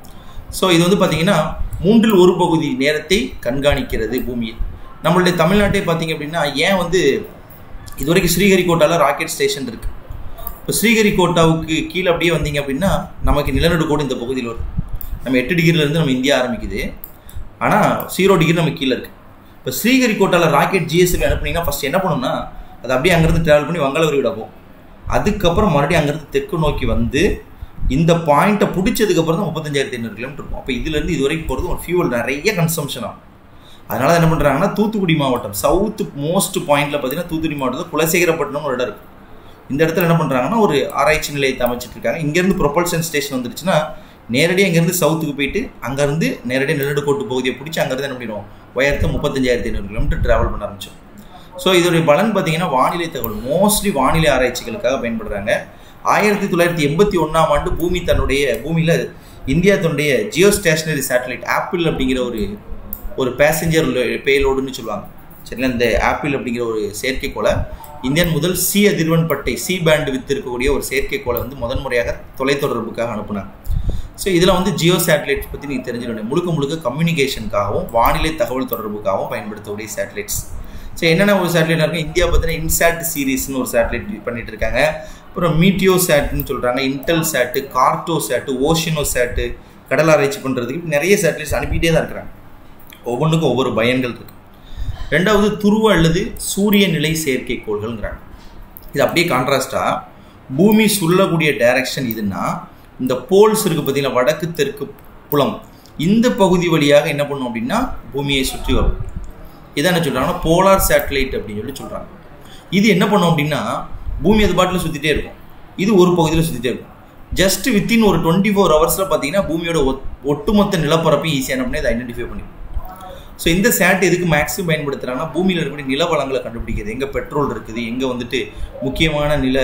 ஸோ இது வந்து பார்த்தீங்கன்னா மூன்றில் ஒரு பகுதி நேரத்தை கண்காணிக்கிறது பூமியில் நம்மளுடைய தமிழ்நாட்டை பார்த்தீங்க அப்படின்னா ஏன் வந்து இதுவரைக்கும் ஸ்ரீஹரிகோட்டாவில் ராக்கெட் ஸ்டேஷன் இருக்குது இப்போ ஸ்ரீஹரிகோட்டாவுக்கு கீழே அப்படியே வந்தீங்க அப்படின்னா நமக்கு நிலநடுக்கோடு இந்த பகுதியில் வருது நம்ம எட்டு டிகிரிலேருந்து நம்ம இந்தியா ஆரம்பிக்குது ஆனால் ஜீரோ டிகிரி நம்ம கீழே இருக்குது இப்போ ஸ்ரீஹரிகோட்டாவில் ராக்கெட் ஜிஎஸ்எல் அனுப்புனீங்கன்னா ஃபஸ்ட் என்ன பண்ணணும்னா அது அப்படியே அங்கேருந்து ட்ராவல் பண்ணி வங்காள விரிகுடா போகும் அதுக்கப்புறம் மறுபடியும் அங்கேருந்து தெற்கு நோக்கி வந்து இந்த பாயிண்ட்டை பிடிச்சதுக்கப்புறம் தான் முப்பத்தஞ்சாயிரத்தி ஐநூறு கிலோமீட்டர் இருக்கும் அப்போ இதுலேருந்து இது வரைக்கும் போகிறது ஒரு ஃபியூவல் நிறைய கன்சம்ஷன் ஆகும் அதனால என்ன பண்ணுறாங்கன்னா தூத்துக்குடி மாவட்டம் சவுத் மோஸ்ட் பாயிண்ட்ல பார்த்தீங்கன்னா தூத்துக்குடி மாவட்டத்தில் குலசேகரப்பட்டினம் ஒரு இடம் இருக்கு இந்த இடத்துல என்ன பண்ணுறாங்கன்னா ஒரு ஆராய்ச்சி நிலையத்தை அமைச்சிட்டு இருக்காங்க இங்கேருந்து ப்ரொபல்ஷன் ஸ்டேஷன் வந்துருச்சுன்னா நேரடியாக இங்கேருந்து சவுத்துக்கு போயிட்டு அங்கேருந்து நேரடியாக நிலநடுக்கோட்டு பகுதியை பிடிச்சி அங்கேருந்து என்ன பண்ணிடுவோம் உயரத்தை முப்பத்தஞ்சாயிரத்தி ஐநூறு கிலோமீட்டர் ட்ராவல் பண்ண ஆரம்பிச்சோம் ஸோ இதோடைய பலன் பார்த்தீங்கன்னா வானிலை தகவல் மோஸ்ட்லி வானிலை ஆராய்ச்சிகளுக்காக பயன்படுறாங்க ஆயிரத்தி தொள்ளாயிரத்தி எண்பத்தி ஒன்றாம் ஆண்டு பூமி தன்னுடைய பூமியில் இந்தியா தன்னுடைய ஜியோ ஸ்டேஷனரி சேட்டலைட் ஆப்பிள் அப்படிங்கிற ஒரு ஒரு பேசஞ்சர் பேலோடுன்னு சொல்லுவாங்க சரிங்களா இந்த ஆப்பிள் அப்படிங்கிற ஒரு செயற்கைக்கோளை இந்தியன் முதல் சி அதிர்வன் பட்டை சி பேண்ட் வித்து இருக்கக்கூடிய ஒரு செயற்கைக்கோளை வந்து முதன் முறையாக தொலைத்தொடர்புக்காக அனுப்புனாங்க ஸோ இதில் வந்து ஜியோ சேட்டலைட்ஸ் பற்றி நீங்கள் தெரிஞ்சுக்கணும் முழுக்க முழுக்க கம்யூனிகேஷனுக்காகவும் வானிலை தகவல் தொடர்புக்காகவும் பயன்படுத்தக்கூடிய சேட்டலைட்ஸ் ஸோ என்னென்ன ஒரு சேட்டலைட் இருக்குது இந்தியா பார்த்தீங்கன்னா இன்சாட் சீரீஸ்னு ஒரு சேட்டலைட் பண்ணிட்டு இருக்காங்க அப்புறம் மீட்டியோ சேட்னு சொல்கிறாங்க இன்டெல் சேட்டு கார்டோ சேட்டு ஓஷினோ சேட்டு கடல் ஆராய்ச்சி பண்ணுறதுக்கு நிறைய சேட்டலைட்ஸ் அனுப்பிட்டே தான் இருக்கிறாங்க ஒவ்வொன்றுக்கும் ஒவ்வொரு பயன்கள் இருக்கு ரெண்டாவது துருவ அல்லது சூரிய நிலை செயற்கைக்கோள்கள்ங்கிறாங்க இது அப்படியே கான்ட்ராஸ்டாக பூமி சுழலக்கூடிய டைரக்ஷன் இதுன்னா இந்த போல்ஸ் இருக்குது பார்த்தீங்கன்னா வடக்கு தெற்கு புலம் இந்த பகுதி வழியாக என்ன பண்ணும் அப்படின்னா பூமியை சுற்றி வரும் இதை என்ன சொல்கிறாங்கன்னா போலார் சேட்டலைட் அப்படின்னு சொல்லி சொல்கிறாங்க இது என்ன பண்ணும் அப்படின்னா பூமி அது பாட்டில் சுற்றிட்டே இருக்கும் இது ஒரு பகுதியில் சுற்றிட்டே இருக்கும் ஜஸ்ட் வித்தின் ஒரு டுவெண்ட்டி ஃபோர் ஹவர்ஸில் பார்த்தீங்கன்னா பூமியோட ஒட்டுமொத்த நிலப்பரப்பை ஈஸியாக பண்ணி அதை ஐடென்டிஃபை பண்ணி ஸோ இந்த சேட் எதுக்கு மேக்ஸிமம் பயன்படுத்துகிறாங்கன்னா பூமியில் இருக்கக்கூடிய நில வளங்களை கண்டுபிடிக்கிறது எங்கே பெட்ரோல் இருக்குது எங்கே வந்துட்டு முக்கியமான நில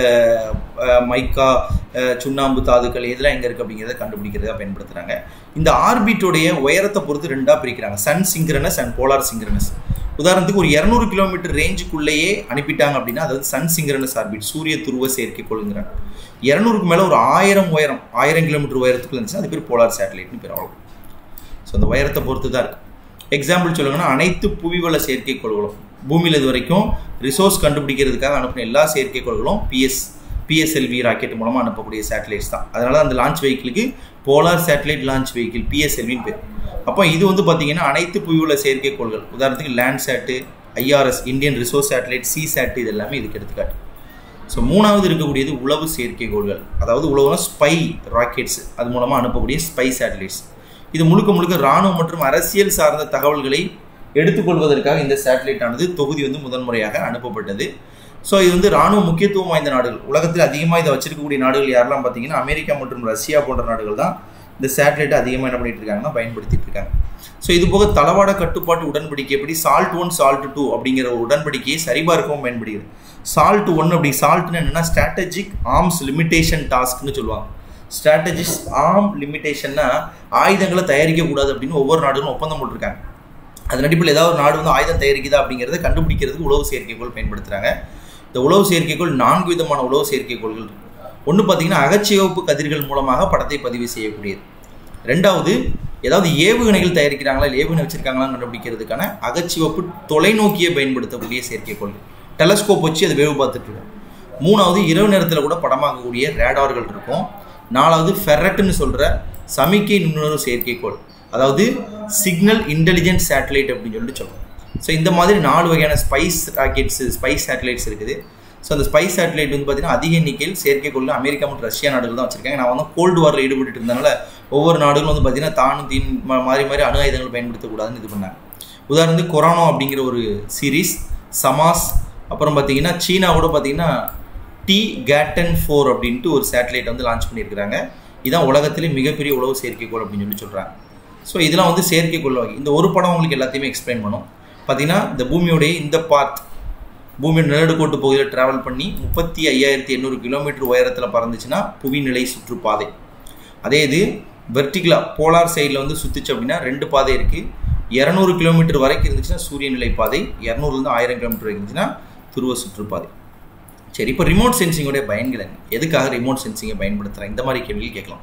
மைக்கா சுண்ணாம்பு தாதுக்கள் எதெல்லாம் எங்கே இருக்குது அப்படிங்கிறத கண்டுபிடிக்கிறதா பயன்படுத்துகிறாங்க இந்த ஆர்பிட்டோடைய உயரத்தை பொறுத்து ரெண்டாக பிரிக்கிறாங்க sun synchronous and polar synchronous உதாரணத்துக்கு ஒரு இரநூறு கிலோமீட்டர் ரேஞ்சுக்குள்ளேயே அனுப்பிட்டாங்க அப்படின்னா அதாவது சன் சிங்க்ரனஸ் ஆர்பிட் சூரிய துருவ செயற்கைக்கோளுங்கிறாங்க இரநூறுக்கு மேலே ஒரு ஆயிரம் உயரம் ஆயிரம் கிலோமீட்டர் உயரத்துக்குள்ள இருந்துச்சு அது பேர் போலார் சேட்டலைட்னு பேர் அவ்வளோ ஸோ அந்த உயரத்தை பொறுத்து தான் இருக்குது எக்ஸாம்பிள் சொல்லுங்கன்னா அனைத்து புவிவள செயற்கைக்கோள்களும் பூமியில் இது வரைக்கும் ரிசோர்ஸ் கண்டுபிடிக்கிறதுக்காக அனுப்பின எல்லா செயற்கைக்கோள்களும் பிஎஸ் பிஎஸ்எல்வி ராக்கெட் மூலமாக அனுப்பக்கூடிய சேட்டலைட்ஸ் தான் அதனால அந்த லான்ச் வெஹிக்கிளுக்கு போலார் சேட்டலைட் லான்ச் வெஹிக்கிள் பிஎஸ்எல்வின்னு பேர் அப்போ இது வந்து பார்த்தீங்கன்னா அனைத்து புவியுள்ள செயற்கைக்கோள்கள் உதாரணத்துக்கு Landsat IRS Indian resource satellite Seasat இது எல்லாமே இதுக்கு எடுத்துக்காட்டு ஸோ மூணாவது இருக்கக்கூடியது உளவு செயற்கைக்கோள்கள் அதாவது உளவுனா ஸ்பை ராக்கெட்ஸ் அது மூலமாக அனுப்பக்கூடிய ஸ்பை சேட்டலைட்ஸ் இது முழுக்க முழுக்க இராணுவம் மற்றும் அரசியல் சார்ந்த தகவல்களை எடுத்துக்கொள்வதற்காக இந்த சேட்டலைட் ஆனது தொகுதி வந்து முதன்முறையாக அனுப்பப்பட்டது ஸோ இது வந்து ராணுவ முக்கியத்துவம் வாய்ந்த நாடுகள் உலகத்தில் அதிகமாக இதை வச்சிருக்கக்கூடிய நாடுகள் யாரெல்லாம் பார்த்தீங்கன்னா அமெரிக்கா மற்றும் ரஷ்யா போன்ற நாடுகள் தான் இந்த சேட்டலைட்டை அதிகமாக என்ன பண்ணிட்டு இருக்காங்கன்னா பயன்படுத்திட்டு இருக்காங்க ஸோ இது போக தளவாட கட்டுப்பாட்டு உடன்படிக்கை எப்படி சால்ட் ஒன் சால்ட் டூ அப்படிங்கிற ஒரு உடன்படிக்கையை சரிபார்க்கவும் பயன்படுகிறது சால்ட் ஒன் அப்படி சால்ட்னு என்னன்னா ஸ்ட்ராட்டஜிக் ஆர்ம்ஸ் லிமிடேஷன் டாஸ்க்னு சொல்லுவாங்க ஸ்ட்ராட்டஜிஸ் ஆர்ம் லிமிடேஷன்னா ஆயுதங்களை தயாரிக்கக்கூடாது அப்படின்னு ஒவ்வொரு நாடுகளும் ஒப்பந்தம் போட்டிருக்காங்க அதன் அடிப்படையில் ஏதாவது ஒரு நாடு வந்து ஆயுதம் தயாரிக்குதா அப்படிங்கிறத கண்டுபிடிக்கிறதுக்கு உளவு செயற்கைக்கோள் பயன்படுத்துகிறாங்க இந்த உளவு செயற்கைக்கோள் நான்கு விதமான உளவு செயற்கைக்கோள்கள் இருக்கு ஒன்று பார்த்தீங்கன்னா அகச்சிவப்பு கதிர்கள் மூலமாக படத்தை பதிவு செய்யக்கூடியது ரெண்டாவது ஏதாவது ஏவுகணைகள் தயாரிக்கிறாங்களா இல்லை ஏவுகணை வச்சிருக்காங்களான்னு கண்டுபிடிக்கிறதுக்கான அகச்சிவப்பு தொலைநோக்கியை பயன்படுத்தக்கூடிய செயற்கைக்கோள்கள் டெலஸ்கோப் வச்சு அதை வேவு பார்த்துட்டு இருக்கோம் மூணாவது இரவு நேரத்தில் கூட படமாக்கக்கூடிய ரேடார்கள் இருக்கும் நாலாவது ஃபெரட்னு சொல்கிற சமிக்கை நுண்ணுணர்வு செயற்கைக்கோள் அதாவது சிக்னல் இன்டெலிஜென்ட் சேட்டலைட் அப்படின்னு சொல்லிட்டு சொல்லுவோம் ஸோ இந்த மாதிரி நாலு வகையான ஸ்பைஸ் ராக்கெட்ஸ் ஸ்பைஸ் சேட்டலைட்ஸ் இருக்குது ஸோ அந்த ஸ்பைஸ் சேட்டலைட் வந்து பார்த்தீங்கன்னா அதிக எண்ணிக்கையில் செயற்கைக்கோள் அமெரிக்கா மற்றும் ரஷ்யா நாடுகள் தான் வச்சிருக்காங்க நான் வந்து கோல்டு வாரில் ஈடுபட்டு இருந்தனால ஒவ்வொரு நாடுகளும் வந்து பார்த்தீங்கன்னா தானும் தீன் மாதிரி மாதிரி அணு ஆயுதங்கள் பயன்படுத்தக்கூடாதுன்னு இது பண்ணாங்க உதாரணத்துக்கு கொரோனா அப்படிங்கிற ஒரு சீரீஸ் சமாஸ் அப்புறம் பார்த்தீங்கன்னா சீனாவோட பார்த்தீங்கன்னா டி கேட்டன் ஃபோர் அப்படின்ட்டு ஒரு சேட்டலைட் வந்து லான்ச் பண்ணியிருக்கிறாங்க இதான் உலகத்திலே மிகப்பெரிய உளவு செயற்கைக்கோள் அப்படின்னு சொல்லி சொல்கிறாங்க ஸோ இதெல்லாம் வந்து செயற்கைக்கோள் வகை இந்த ஒரு படம் உங்களுக்கு எல்லாத்தையுமே எக்ஸ்பிளைன் பண்ணும் பார்த்தீங்கன்னா இந்த பூமியோடைய இந்த பார்ட் பூமியோட நிலநடுக்கோட்டு பகுதியில் ட்ராவல் பண்ணி முப்பத்தி ஐயாயிரத்தி எண்ணூறு கிலோமீட்டர் உயரத்தில் பறந்துச்சுன்னா புவிநிலை சுற்றுப்பாதை அதே இது வெர்டிகலா போலார் சைடில் வந்து சுற்றுச்சு அப்படின்னா ரெண்டு பாதை இருக்குது இரநூறு கிலோமீட்டர் வரைக்கும் இருந்துச்சுன்னா சூரிய நிலை பாதை இரநூறுலேருந்து ஆயிரம் கிலோமீட்டர் வரைக்கும் இருந்துச்சுன்னா துருவ சுற்றுப்பாதை சரி இப்போ ரிமோட் சென்சிங்கோடைய பயன்கள் என்ன எதுக்காக ரிமோட் சென்சிங்கை பயன்படுத்துகிறேன் இந்த மாதிரி கேள்விகள் கேட்கலாம்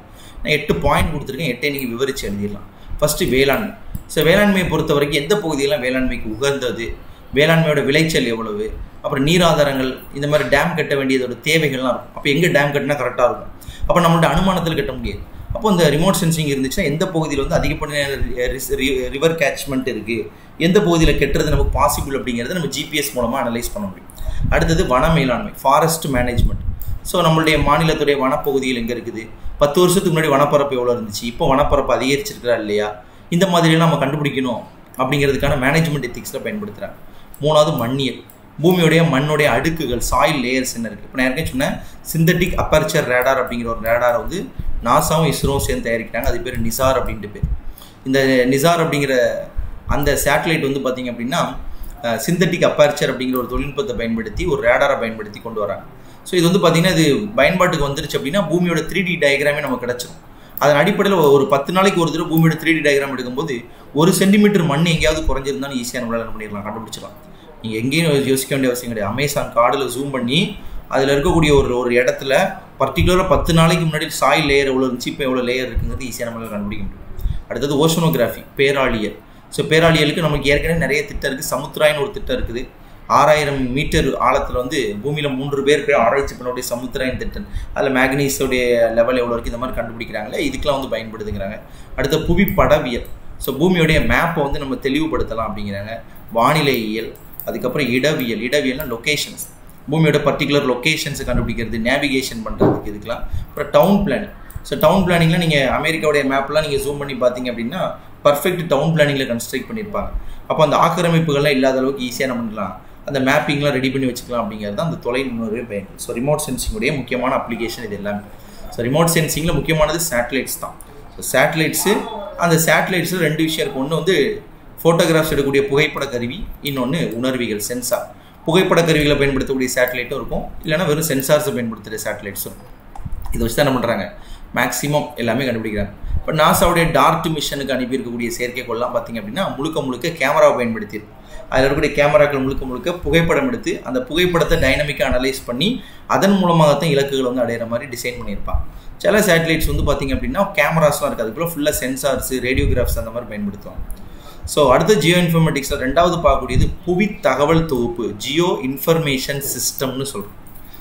நான் எட்டு பாயிண்ட் கொடுத்துருக்கேன் எட்டை நீங்கள் விவரித்து எழுதிடலாம் ஃபஸ்ட்டு வேளாண்மை ஸோ வேளாண்மையை பொறுத்த வரைக்கும் எந்த பகுதியெல்லாம் வேளாண்மைக்கு உகந்தது வேளாண்மையோட விளைச்சல் எவ்வளவு அப்புறம் நீர் ஆதாரங்கள் இந்த மாதிரி டேம் கட்ட வேண்டியதோட தேவைகள்லாம் இருக்கும் அப்போ எங்கே டேம் கட்டினா கரெக்டாக இருக்கும் அப்போ நம்மள்ட்ட அனுமானத்தில் கட்ட முடியாது அப்போ இந்த ரிமோட் சென்சிங் இருந்துச்சுன்னா எந்த பகுதியில் வந்து அதிகப்படியான ரிவர் கேட்ச்மெண்ட் இருக்குது எந்த பகுதியில் கெட்டுறது நமக்கு பாசிபிள் அப்படிங்கிறத நம்ம ஜிபிஎஸ் மூலமாக அனலைஸ் பண்ண முடியும் அடுத்தது வன மேலாண்மை ஃபாரஸ்ட் மேனேஜ்மெண்ட் ஸோ நம்மளுடைய மாநிலத்துடைய வனப்பகுதிகள் எங்கே இருக்குது பத்து வருஷத்துக்கு முன்னாடி வனப்பரப்பு எவ்வளோ இருந்துச்சு இப்போ வனப்பரப்பு அதிகரிச்சிருக்கிறா இல்லையா இந்த மாதிரியெல்லாம் நம்ம கண்டுபிடிக்கணும் அப்படிங்கிறதுக்கான மேனேஜ்மெண்ட் எத்திக்ஸில் பயன்படுத்துகிறாங்க மூணாவது மண்ணியல் பூமியுடைய மண்ணுடைய அடுக்குகள் சாயில் லேயர்ஸ் என்ன இருக்குது இப்போ நான் ஏற்கனவே சொன்னேன் சிந்தட்டிக் அப்பர்ச்சர் ரேடார் அப்படிங்கிற ஒரு ரேடாரை வந்து நாசாவும் இஸ்ரோவும் சேர்ந்து தயாரிக்கிறாங்க அது பேர் நிசார் அப்படின்ட்டு பேர் இந்த நிசார் அப்படிங்கிற அந்த சேட்டலைட் வந்து பார்த்திங்க அப்படின்னா சிந்தட்டிக் அப்பர்ச்சர் அப்படிங்கிற ஒரு தொழில்நுட்பத்தை பயன்படுத்தி ஒரு ரேடாரை பயன்படுத்தி கொண்டு வராங்க ஸோ இது வந்து பார்த்திங்கன்னா இது பயன்பாட்டுக்கு வந்துருச்சு அப்படின்னா பூமியோட த்ரீ டி டயக்ராமே நமக்கு கிடச்சிரும் அதன் அடிப்படையில் ஒரு பத்து நாளைக்கு ஒரு தடவை பூமியோட த்ரீ டி டயக்ராம் எடுக்கும்போது ஒரு சென்டிமீட்டர் மண் எங்கேயாவது குறைஞ்சிருந்தாலும் ஈஸியாக நம்மளால் என்ன பண்ணிடலாம் கண்டுபிடிச்சிடலாம் நீங்கள் எங்கேயும் யோசிக்க வேண்டிய அவசியம் கிடையாது அமேசான் காடில் ஜூம் பண்ணி அதில் இருக்கக்கூடிய ஒரு ஒரு இடத்துல பர்டிகுலராக பத்து நாளைக்கு முன்னாடி சாயில் லேயர் எவ்வளோ இருந்துச்சு இப்போ எவ்வளோ லேயர் இருக்குங்கிறது ஈஸியாக நம்மளால் கண்டுபிடிக்க முடியும் அடுத்தது ஓஷனோகிராஃபி பேராளியல் ஸோ பேராளியலுக்கு நமக்கு ஏற்கனவே நிறைய திட்டம் இருக்குது சமுத்திராயின்னு ஒரு திட்டம் இருக்குது ஆறாயிரம் மீட்டர் ஆழத்தில் வந்து பூமியில் மூன்று பேர் பேர் ஆராய்ச்சி பண்ணக்கூடிய சமுத்திராயன் திட்டம் அதில் மேக்னீஸோடைய லெவல் எவ்வளோ இருக்குது இந்த மாதிரி கண்டுபிடிக்கிறாங்களே இதுக்கெலாம் வந்து பயன்படுதுங்கிறாங்க அடுத்த புவி படவியல் ஸோ பூமியோடைய மேப்பை வந்து நம்ம தெளிவுபடுத்தலாம் அப்படிங்கிறாங்க வானிலையியல் அதுக்கப்புறம் இடவியல் இடவியல்னா லொக்கேஷன்ஸ் பூமியோட பர்டிகுலர் லொக்கேஷன்ஸை கண்டுபிடிக்கிறது நேவிகேஷன் பண்ணுறதுக்கு இதுக்கெலாம் அப்புறம் டவுன் பிளானிங் ஸோ டவுன் பிளானிங்கில் நீங்கள் அமெரிக்காவுடைய மேப்லாம் நீங்கள் ஜூம் பண்ணி பார்த்தீங்க அப்படின்னா பர்ஃபெக்ட் டவுன் பிளானிங்கில் கன்ஸ்ட்ரக்ட் பண்ணியிருப்பாங்க அப்போ அந்த ஆக்கிரமிப்புகள்லாம் இல்லாத அளவுக்கு ஈஸியாக நம்ம பண்ணலாம் அந்த மேப்பிங்லாம் ரெடி பண்ணி வச்சுக்கலாம் அப்படிங்கிறது தான் அந்த தொலை நுண்ணறிவு பயன் ஸோ ரிமோட் சென்சிங்குடைய முக்கியமான அப்ளிகேஷன் இது எல்லாமே ஸோ ரிமோட் சென்சிங்கில் முக்கியமானது சேட்டலைட்ஸ் தான் ஸோ சேட்டலைட்ஸு அந்த சேட்டலைட்ஸில் ரெண்டு விஷயம் இருக்குது ஒன்று வந்து ஃபோட்டோகிராஃப்ஸ் எடுக்கக்கூடிய புகைப்பட கருவி இன்னொன்று உணர்விகள் சென்சார் புகைப்பட கருவிகளை பயன்படுத்தக்கூடிய சேட்டலைட்டும் இருக்கும் இல்லைனா வெறும் சென்சார்ஸை பயன்படுத்துகிற சேட்டலைட்ஸும் இதை வச்சு தான் என்ன பண்ணுறாங்க மேக்ஸிமம் எல்லாமே கண்டுபிடிக்கிறாங்க இப்போ நாசாவுடைய டார்ட் மிஷனுக்கு அனுப்பியிருக்கக்கூடிய செயற்கைக்கோள்லாம் பார்த்திங்க அப்படின்னா முழுக்க முழுக்க கேமராவை பயன்படுத்தியிருக்கு அதில் இருக்கக்கூடிய கேமராக்கள் முழுக்க முழுக்க புகைப்படம் எடுத்து அந்த புகைப்படத்தை டைனமிக்காக அனலைஸ் பண்ணி அதன் மூலமாகத்தான் இலக்குகள் வந்து அடையிற மாதிரி டிசைன் பண்ணியிருப்பான் சில சேட்டலைட்ஸ் வந்து பார்த்திங்க அப்படின்னா கேமராஸ்லாம் இருக்குது அதுக்குள்ள ஃபுல்லாக சென்சார்ஸ் ரேடியோகிராஃப்ஸ் அந்த மாதிரி பயன்படுத்துவாங்க ஸோ அடுத்த ஜியோ இன்ஃபர்மேட்டிக்ஸில் ரெண்டாவது பார்க்கக்கூடியது புவி தகவல் தொகுப்பு ஜியோ இன்ஃபர்மேஷன் சிஸ்டம்னு சொல்கிறோம்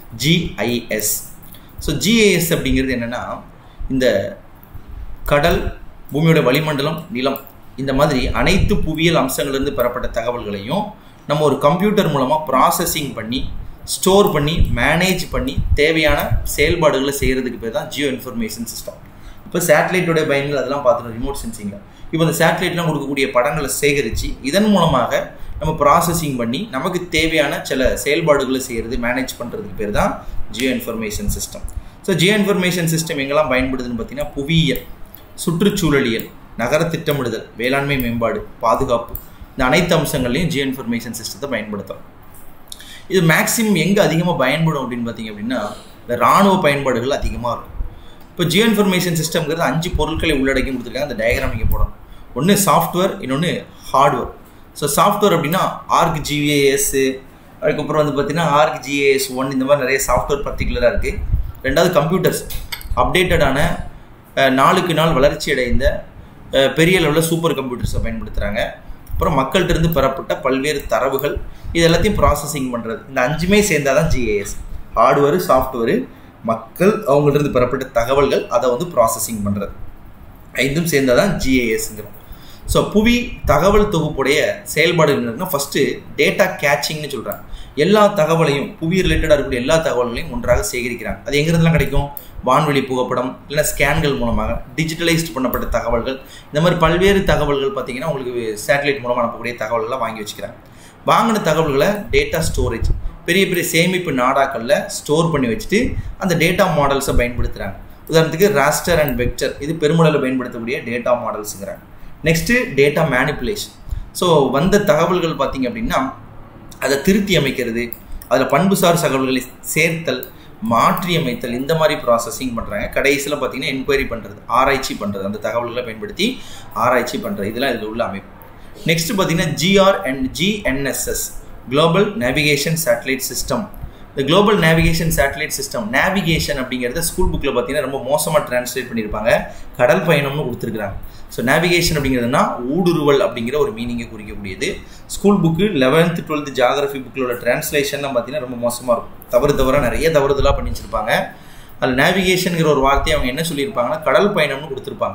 ஜிஐஎஸ் ஸோ ஜிஐஎஸ் அப்படிங்கிறது என்னென்னா இந்த கடல் பூமியோட வளிமண்டலம் நிலம் இந்த மாதிரி அனைத்து புவியியல் அம்சங்கள்லேருந்து பெறப்பட்ட தகவல்களையும் நம்ம ஒரு கம்ப்யூட்டர் மூலமாக ப்ராசஸிங் பண்ணி ஸ்டோர் பண்ணி மேனேஜ் பண்ணி தேவையான செயல்பாடுகளை செய்கிறதுக்கு பேர் தான் ஜியோ இன்ஃபர்மேஷன் சிஸ்டம் இப்போ சேட்டலைட்டோடைய பயன்கள் அதெல்லாம் பார்த்துருக்கோம் ரிமோட் சென்சிங்கில் இப்போ இந்த சேட்டலைட்லாம் கொடுக்கக்கூடிய படங்களை சேகரித்து இதன் மூலமாக நம்ம ப்ராசஸிங் பண்ணி நமக்கு தேவையான சில செயல்பாடுகளை செய்கிறது மேனேஜ் பண்ணுறதுக்கு பேர் தான் geo information system so geo information system எங்கெல்லாம் பயன்படுதுன்னு பார்த்தீங்கன்னா புவியியல் சுற்றுச்சூழலியல் நகர திட்டமிடுதல் வேளாண்மை மேம்பாடு பாதுகாப்பு இந்த அனைத்து அம்சங்கள்லையும் ஜியோ இன்ஃபர்மேஷன் சிஸ்டத்தை பயன்படுத்தும் இது மேக்ஸிமம் எங்கே அதிகமாக பயன்படும் அப்படின்னு பார்த்தீங்க அப்படின்னா இந்த இராணுவ பயன்பாடுகள் அதிகமாக இருக்கும் இப்போ ஜியோ இன்ஃபர்மேஷன் சிஸ்டம்ங்கிறது அஞ்சு பொருட்களை உள்ளடக்கி கொடுத்துருக்காங்க அந்த டயக்ராம் நீங்கள் போடணும் ஒன்று சாஃப்ட்வேர் இன்னொன்று ஹார்ட்வேர் ஸோ சாஃப்ட்வேர் அப்படின்னா ஆர்க் ஜிஏஎஸ் அதுக்கப்புறம் வந்து பார்த்தீங்கன்னா ஆர்க் ஜிஏஎஸ் ஒன் இந்த மாதிரி நிறைய சாஃப்ட்வேர் பர்டிகுலராக இருக்குது ரெண்டாவது கம்ப்யூட்டர்ஸ் அப்டேட்டடான நாளுக்கு நாள் வளர்ச்சி அடைந்த பெரிய லெவலில் சூப்பர் கம்ப்யூட்டர்ஸை பயன்படுத்துகிறாங்க அப்புறம் மக்கள்கிட்ட இருந்து பெறப்பட்ட பல்வேறு தரவுகள் இது எல்லாத்தையும் ப்ராசஸிங் பண்ணுறது இந்த அஞ்சுமே சேர்ந்தால் தான் ஜிஏஎஸ் ஹார்ட்வேரு சாஃப்ட்வேரு மக்கள் அவங்கள்ட்ட பெறப்பட்ட தகவல்கள் அதை வந்து ப்ராசஸிங் பண்ணுறது ஐந்தும் சேர்ந்தால் தான் ஜிஏஎஸ்ங்கிறோம் ஸோ புவி தகவல் தொகுப்புடைய செயல்பாடு என்னன்னா ஃபஸ்ட்டு டேட்டா கேச்சிங்னு சொல்கிறாங்க எல்லா தகவலையும் புவி ரிலேட்டடாக இருக்கக்கூடிய எல்லா தகவல்களையும் ஒன்றாக சேகரிக்கிறாங்க அது எங்கிறதுலாம் கிடைக்கும் வான்வெளி புகைப்படம் இல்லை ஸ்கேன்கள் மூலமாக டிஜிட்டலைஸ்ட் பண்ணப்பட்ட தகவல்கள் இந்த மாதிரி பல்வேறு தகவல்கள் பார்த்தீங்கன்னா உங்களுக்கு சேட்டலைட் மூலமாக அனுப்பக்கூடிய தகவல்கள்லாம் வாங்கி வச்சுக்கிறாங்க வாங்கின தகவல்களை டேட்டா ஸ்டோரேஜ் பெரிய பெரிய சேமிப்பு நாடாக்களில் ஸ்டோர் பண்ணி வச்சுட்டு அந்த டேட்டா மாடல்ஸை பயன்படுத்துகிறாங்க உதாரணத்துக்கு ராஸ்டர் அண்ட் வெக்டர் இது பெருமளவில் பயன்படுத்தக்கூடிய டேட்டா மாடல்ஸுங்கிறாங்க நெக்ஸ்ட்டு டேட்டா மேனிப்புலேஷன் ஸோ வந்த தகவல்கள் பார்த்தீங்க அப்படின்னா அதை திருத்தி அமைக்கிறது அதில் பண்புசார் தகவல்களை சேர்த்தல் மாற்றி அமைத்தல் இந்த மாதிரி ப்ராசஸிங் பண்ணுறாங்க கடைசியில் பார்த்தீங்கன்னா என்கொயரி பண்ணுறது ஆராய்ச்சி பண்ணுறது அந்த தகவல்களை பயன்படுத்தி ஆராய்ச்சி பண்ணுறது இதெல்லாம் இதில் உள்ள அமைப்பு நெக்ஸ்ட் பார்த்தீங்கன்னா GR and GNSS global navigation satellite system இந்த global navigation satellite system navigation அப்படிங்கிறத ஸ்கூல் புக்கில் பார்த்தீங்கன்னா ரொம்ப மோசமாக டிரான்ஸ்லேட் பண்ணியிருப்பாங்க கடல் பயணம்னு கொடுத்துருக்குறாங்க ஸோ நேவிகேஷன் அப்படிங்கிறதுனா ஊடுருவல் அப்படிங்கிற ஒரு மீனிங்கை குறிக்கக்கூடியது school book eleventh twelfth geography புக்கிலோட டிரான்ஸ்லேஷன்லாம் பார்த்தீங்கன்னா ரொம்ப மோசமாக இருக்கும் தவறு தவறாக நிறைய தவறுதலாக பண்ணி வச்சிருப்பாங்க அதில் நேவிகேஷனுங்கிற ஒரு வார்த்தையை அவங்க என்ன சொல்லியிருப்பாங்கன்னா கடல் பயணம்னு கொடுத்துருப்பாங்க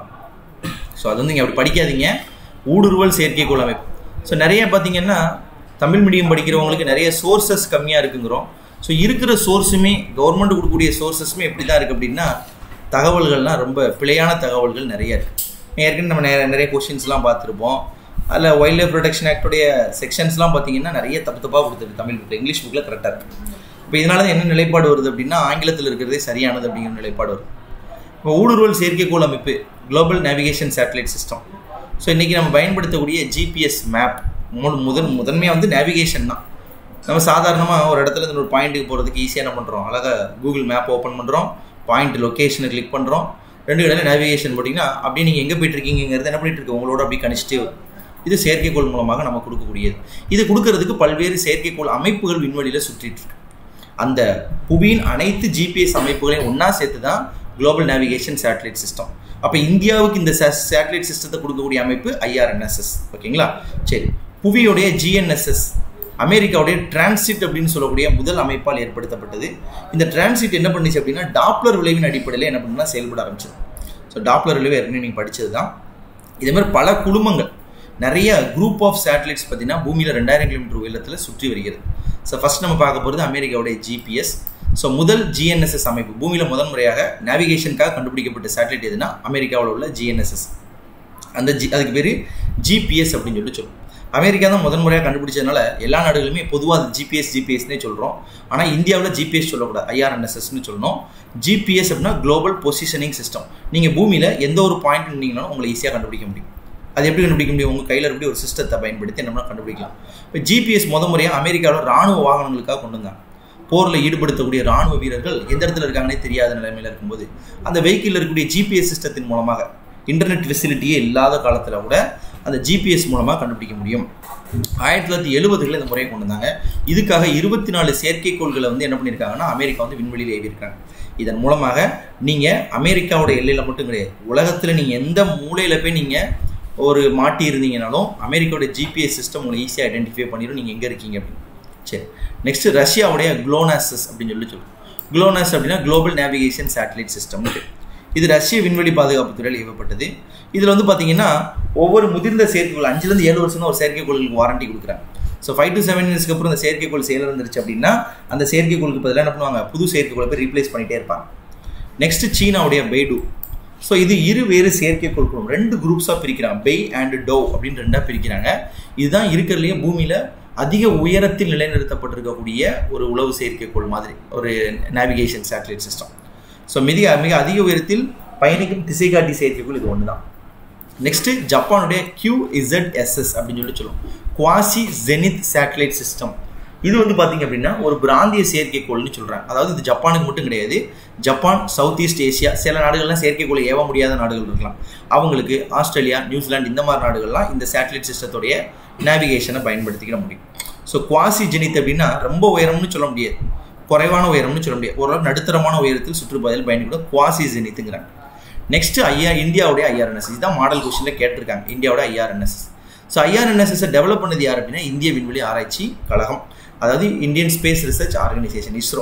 ஸோ அது வந்து நீங்கள் அப்படி படிக்காதீங்க ஊடுருவல் செயற்கைக்கோள் அமைப்பு ஸோ நிறைய பார்த்தீங்கன்னா தமிழ் மீடியம் படிக்கிறவங்களுக்கு நிறைய சோர்சஸ் கம்மியாக இருக்குங்கிறோம் ஸோ இருக்கிற சோர்ஸுமே கவர்மெண்ட் கொடுக்கக்கூடிய சோர்சஸுமே எப்படி தான் இருக்குது அப்படின்னா தகவல்கள்லாம் ரொம்ப பிழையான தகவல்கள் நிறைய இருக்குது ஏற்கனவே நம்ம நிறைய நிறைய கொஷின்ஸ்லாம் பார்த்துருப்போம் அதில் வைல்ட் லைஃப் ப்ரொடெக்ஷன் ஆக்டோடைய செக்ஷன்ஸ்லாம் பார்த்தீங்கன்னா நிறைய தப்பு தப்பாக கொடுத்துருக்கு தமிழ் புக்கில் இங்கிலீஷ் புக்கில் கரெக்டாக இருக்குது இப்போ இதனால தான் என்ன நிலைப்பாடு வருது அப்படின்னா ஆங்கிலத்தில் இருக்கிறதே சரியானது அப்படிங்கிற நிலைப்பாடு வருது இப்போ ஊடுருவல் செயற்கைக்கோள் அமைப்பு global navigation satellite system so இன்றைக்கி நம்ம பயன்படுத்தக்கூடிய ஜிபிஎஸ் மேப் முதன் முதன்மையாக வந்து நேவிகேஷன் தான் நம்ம சாதாரணமாக ஒரு இடத்துல இருந்து ஒரு பாயிண்ட்டுக்கு போகிறதுக்கு ஈஸியாக என்ன பண்ணுறோம் அழகாக கூகுள் மேப் ஓப்பன் பண்ணுறோம் பாயிண்ட் லொக்கேஷனை கிளிக் பண்ணுறோம் ரெண்டு இடத்துல நேவிகேஷன் போட்டிங்கன்னா அப்படியே நீங்கள் எங்கே போயிட்டுருக்கீங்கிறது என்ன பண்ணிட்டு இருக்கு உங்களோட அப்படி கணிச்சிட்டே வரும் இது செயற்கைக்கோள் மூலமாக நம்ம கொடுக்கக்கூடியது இது கொடுக்கறதுக்கு பல்வேறு செயற்கைக்கோள் அமைப்புகள் விண்வெளியில் சுற்றிட்டு இருக்கு அந்த புவியின் அனைத்து ஜிபிஎஸ் அமைப்புகளையும் ஒன்றா சேர்த்து தான் குளோபல் நேவிகேஷன் சேட்டலைட் சிஸ்டம் அப்போ இந்தியாவுக்கு இந்த சேட்டலைட் சிஸ்டத்தை கொடுக்கக்கூடிய அமைப்பு ஐஆர்என்எஸ்எஸ் ஓகேங்களா சரி புவியோடைய ஜிஎன்எஸ்எஸ் அமெரிக்காவுடைய டிரான்சிட் அப்படின்னு சொல்லக்கூடிய முதல் அமைப்பால் ஏற்படுத்தப்பட்டது இந்த டிரான்சிட் என்ன பண்ணுச்சு அப்படின்னா டாப்லர் விளைவின் அடிப்படையில் என்ன பண்ணுன்னா செயல்பட ஆரம்பிச்சது ஸோ டாப்லர் விளைவு ஏற்கனவே நீங்கள் படித்தது தான் இதே மாதிரி பல குழுமங்கள் நிறைய குரூப் ஆஃப் சேட்டலைட்ஸ் பார்த்தீங்கன்னா பூமியில் ரெண்டாயிரம் கிலோமீட்டர் உயரத்தில் சுற்றி வருகிறது ஸோ ஃபஸ்ட் நம்ம பார்க்க போகிறது அமெரிக்காவுடைய ஜிபிஎஸ் ஸோ முதல் ஜிஎன்எஸ்எஸ் அமைப்பு பூமியில் முதல் முறையாக நேவிகேஷனுக்காக கண்டுபிடிக்கப்பட்ட சேட்டலைட் எதுனா அமெரிக்காவில் உள்ள ஜிஎன்எஸ்எஸ் அந்த ஜி அதுக்கு பேர் ஜிபிஎஸ் அப்படின்னு சொல்லி சொல்லுவோம் அமெரிக்கா தான் முதன் முறையாக கண்டுபிடிச்சதுனால எல்லா நாடுகளுமே பொதுவாக அது ஜிபிஎஸ் ஜிபிஎஸ்னே சொல்கிறோம் ஆனால் இந்தியாவில் ஜிபிஎஸ் சொல்லக்கூடாது ஐஆர்என்எஸ்எஸ்னு சொல்லணும் ஜிபிஎஸ் அப்படின்னா குளோபல் பொசிஷனிங் சிஸ்டம் நீங்கள் பூமியில் எந்த ஒரு பாயிண்ட் நின்னீங்கனாலும் உங்களை ஈஸியாக கண்டுபிடிக்க முடியும் அது எப்படி கண்டுபிடிக்க முடியும் உங்கள் கையில் எப்படி ஒரு சிஸ்டத்தை பயன்படுத்தி என்ன கண்டுபிடிக்கலாம் இப்போ ஜிபிஎஸ் முத முறையாக அமெரிக்காவில் ராணுவ வாகனங்களுக்காக கொண்டு வந்தாங்க போரில் ஈடுபடுத்தக்கூடிய ராணுவ வீரர்கள் எந்த இடத்துல இருக்காங்கன்னே தெரியாத நிலைமையில் இருக்கும்போது அந்த வெஹிக்கிளில் இருக்கக்கூடிய ஜிபிஎஸ் சிஸ்டத்தின் மூலமாக இன்டர்நெட் ஃபெசிலிட்டியே இல்லாத காலத்தில் கூட அந்த ஜிபிஎஸ் மூலமாக கண்டுபிடிக்க முடியும் ஆயிரத்தி தொள்ளாயிரத்தி எழுபதுகளில் இந்த முறையை கொண்டு வந்தாங்க இதுக்காக இருபத்தி நாலு செயற்கைக்கோள்களை வந்து என்ன பண்ணியிருக்காங்கன்னா அமெரிக்கா வந்து விண்வெளியில் ஏவியிருக்காங்க இதன் மூலமாக நீங்கள் அமெரிக்காவோட எல்லையில் மட்டும் கிடையாது உலகத்தில் நீங்கள் எந்த மூலையில் போய் நீங்கள் ஒரு மாட்டி இருந்தீங்கனாலும் அமெரிக்காவோட ஜிபிஎஸ் சிஸ்டம் உங்களை ஈஸியாக ஐடென்டிஃபை பண்ணிடும் நீங்கள் எங்கே இருக்கீங்க அப்படின்னு சரி நெக்ஸ்ட் ரஷ்யாவுடைய குளோனாசஸ் அப்படின்னு சொல்லி சொல்லுவோம் குளோனாஸ் அப்படின்னா குளோபல் நேவிகேஷன் சேட்டலைட் சிஸ்டம் இது ரஷ்ய விண்வெளி பாதுகாப்பு துறையில் ஏவப்பட்டது இதில் வந்து பார்த்தீங்கன்னா ஒவ்வொரு முதிர்ந்த செயற்கைக்கோள் அஞ்சுலேருந்து ஏழு வருஷம் தான் ஒரு செயற்கைக்கோளுக்கு வாரண்டி கொடுக்குறாங்க ஸோ ஃபைவ் டு செவன் இயர்ஸ்க்கு அப்புறம் அந்த செயற்கைக்கோள் செயல் இருந்துருச்சு அப்படின்னா அந்த செயற்கைக்கோளுக்கு பதிலாக என்ன பண்ணுவாங்க புது செயற்கைக்கோளை போய் ரீப்ளேஸ் பண்ணிகிட்டே இருப்பாங்க நெக்ஸ்ட் சீனாவுடைய பெய்டு ஸோ இது இரு வேறு செயற்கைக்கோள் குழும் ரெண்டு குரூப்ஸாக பிரிக்கிறாங்க பெய் அண்ட் டோ அப்படின்னு ரெண்டாக பிரிக்கிறாங்க இதுதான் இருக்கிறதுலையே பூமியில் அதிக உயரத்தில் நிலைநிறுத்தப்பட்டிருக்கக்கூடிய ஒரு உளவு செயற்கைக்கோள் மாதிரி ஒரு நேவிகேஷன் சேட்டலைட் சிஸ்டம் ஸோ மிக மிக அதிக உயரத்தில் பயணிக்கும் திசைகாட்டி செயற்கைக்கோள் இது ஒன்று தான் நெக்ஸ்ட்டு ஜப்பானுடைய கியூ இசட்எஸ்எஸ் அப்படின்னு சொல்லி சொல்லுவோம் குவாசி ஜெனித் சேட்டலைட் சிஸ்டம் இது வந்து பார்த்தீங்க அப்படின்னா ஒரு பிராந்திய செயற்கைக்கோள்னு சொல்கிறாங்க அதாவது இது ஜப்பானுக்கு மட்டும் கிடையாது ஜப்பான் சவுத் ஈஸ்ட் ஏஷியா சில நாடுகள்லாம் செயற்கைக்கோளை ஏவ முடியாத நாடுகள் இருக்கலாம் அவங்களுக்கு ஆஸ்திரேலியா நியூசிலாந்து இந்த மாதிரி நாடுகள்லாம் இந்த சேட்டலைட் சிஸ்டத்துடைய நேவிகேஷனை பயன்படுத்திக்கிட முடியும் ஸோ குவாசி ஜெனித் அப்படின்னா ரொம்ப உயரம்னு சொல்ல முடியாது குறைவான உயரம்னு சொல்ல முடியாது ஓரளவு நடுத்தரமான உயரத்தில் சுற்றுப்பாதையில் பயணிக்கூட குவாசி ஜெனித்துங்கிறாங்க நெக்ஸ்ட் ஐஆ இந்தியாவுடைய ஐஆர்என்எஸ் இதுதான் மாடல் கொஸ்டினில் கேட்டிருக்காங்க இந்தியாவோட ஐஆர்என்எஸ்எஸ் ஸோ ஐஆர்என்எஸ்எஸை டெவலப் பண்ணது யார் அப்படின்னா இந்திய விண்வெளி ஆராய்ச்சி கழகம் அதாவது Indian space research organisation ISRO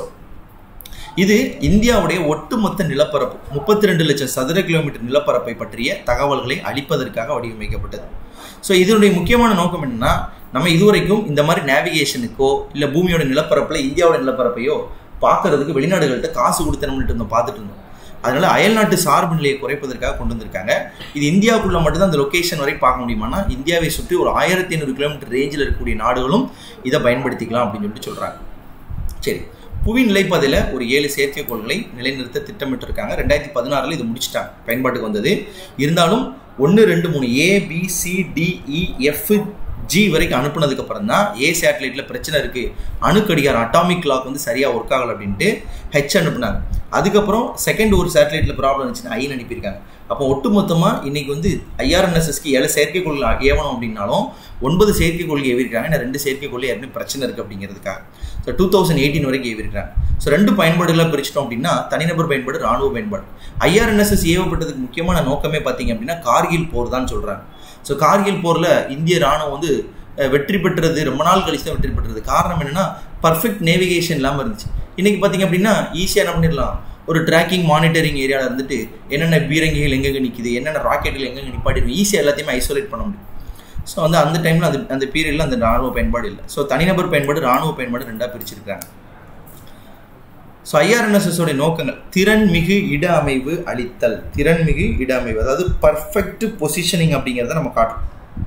இது இந்தியாவுடைய ஒட்டுமொத்த நிலப்பரப்பு முப்பத்தி ரெண்டு லட்சம் சதுர கிலோமீட்டர் நிலப்பரப்பை பற்றிய தகவல்களை அளிப்பதற்காக வடிவமைக்கப்பட்டது ஸோ இதனுடைய முக்கியமான நோக்கம் என்னன்னா நம்ம இதுவரைக்கும் இந்த மாதிரி நேவிகேஷனுக்கோ இல்லை பூமியோட நிலப்பரப்பில் இந்தியாவோட நிலப்பரப்பையோ பார்க்கறதுக்கு வெளிநாடுகள்கிட்ட காசு கொடுத்து நம்மகிட்ட இருந்தோம் பார்த்துட்டு இருந்தோம் அதனால அயல்நாட்டு சார்பு நிலையை குறைப்பதற்காக கொண்டு வந்திருக்காங்க இது இந்தியாவுக்குள்ள மட்டும்தான் அந்த லொக்கேஷன் வரை பார்க்க முடியுமானா இந்தியாவை சுற்றி ஒரு ஆயிரத்தி ஐநூறு கிலோமீட்டர் ரேஞ்சில் இருக்கக்கூடிய நாடுகளும் இதை பயன்படுத்திக்கலாம் அப்படின்னு சொல்லிட்டு சொல்கிறாங்க சரி புவி நிலைப்பாதையில் ஒரு ஏழு செயற்கைக்கோள்களை நிலைநிறுத்த திட்டமிட்டு இருக்காங்க ரெண்டாயிரத்தி பதினாறில் இது முடிச்சிட்டாங்க பயன்பாட்டுக்கு வந்தது இருந்தாலும் ஒன்று ரெண்டு மூணு A B C D E F G வரைக்கும் அனுப்புனதுக்கப்புறம் தான் ஏ சேட்டலைட்டில் பிரச்சனை இருக்குது அணுக்கடிகாரம் அட்டாமிக் கிளாக் வந்து சரியாக ஒர்க் ஆகலை அப்படின்ட்டு ஹெச் அனுப்புனாங்க அதுக்கப்புறம் செகண்ட் ஒரு சேட்டலைட்டில் ப்ராப்ளம் இருந்துச்சுன்னா ஐன்னு அனுப்பியிருக்காங்க அப்போ ஒட்டுமொத்தமாக இன்னைக்கு வந்து ஐஆர்என்எஸ்எஸ்க்கு ஏழு செயற்கைக்கோள் ஏவணும் அப்படின்னாலும் ஒன்பது செயற்கைக்கோள் ஏவிருக்காங்க ஏன்னா ரெண்டு செயற்கைக்கோள் ஏற்கனவே பிரச்சனை இருக்குது அப்படிங்கிறதுக்காக ஸோ டூ தௌசண்ட் எயிட்டீன் வரைக்கும் ஏவிருக்காங்க ஸோ ரெண்டு பயன்பாடுகளாக பிரிச்சிட்டோம் அப்படின்னா தனிநபர் பயன்பாடு ராணுவ பயன்பாடு ஐஆர்என்எஸ்எஸ் ஏவப்பட்டதுக்கு முக்கியமான நோக்கமே பார்த்தீங்க அப்படின்னா கார்கில் போர் தான் சொல்கிறாங்க ஸோ கார்கில் போரில் இந்திய ராணுவம் வந்து வெற்றி பெற்றது ரொம்ப நாள் கழிச்சு தான் வெற்றி பெற்றது காரணம் என்னன்னா பர்ஃபெக்ட் நேவிகேஷன் இல்லாமல் இருந்துச்சு இன்னைக்கு பார்த்தீங்க அப்படின்னா ஈஸியாக என்ன பண்ணிடலாம் ஒரு ட்ராக்கிங் மானிட்டரிங் ஏரியாவில் இருந்துட்டு என்னென்ன பீரங்கிகள் எங்கெங்கே நிற்கிது என்னென்ன ராக்கெட்டுகள் எங்கெங்கே நிப்பாட்டிடும் ஈஸியாக எல்லாத்தையுமே ஐசோலேட் பண்ண முடியும் ஸோ வந்து அந்த டைமில் அது அந்த பீரியடில் அந்த ராணுவ பயன்பாடு இல்லை ஸோ தனிநபர் பயன்பாடு ராணுவ பயன்பாடு ரெண்டாக பிரிச்சிருக்காங்க ஸோ ஐஆர்என்எஸ்எஸோடைய நோக்கங்கள் திறன்மிகு இட அமைவு அளித்தல் திறன்மிகு இட அமைவு அதாவது பர்ஃபெக்ட் பொசிஷனிங் அப்படிங்கிறத நம்ம காட்டும்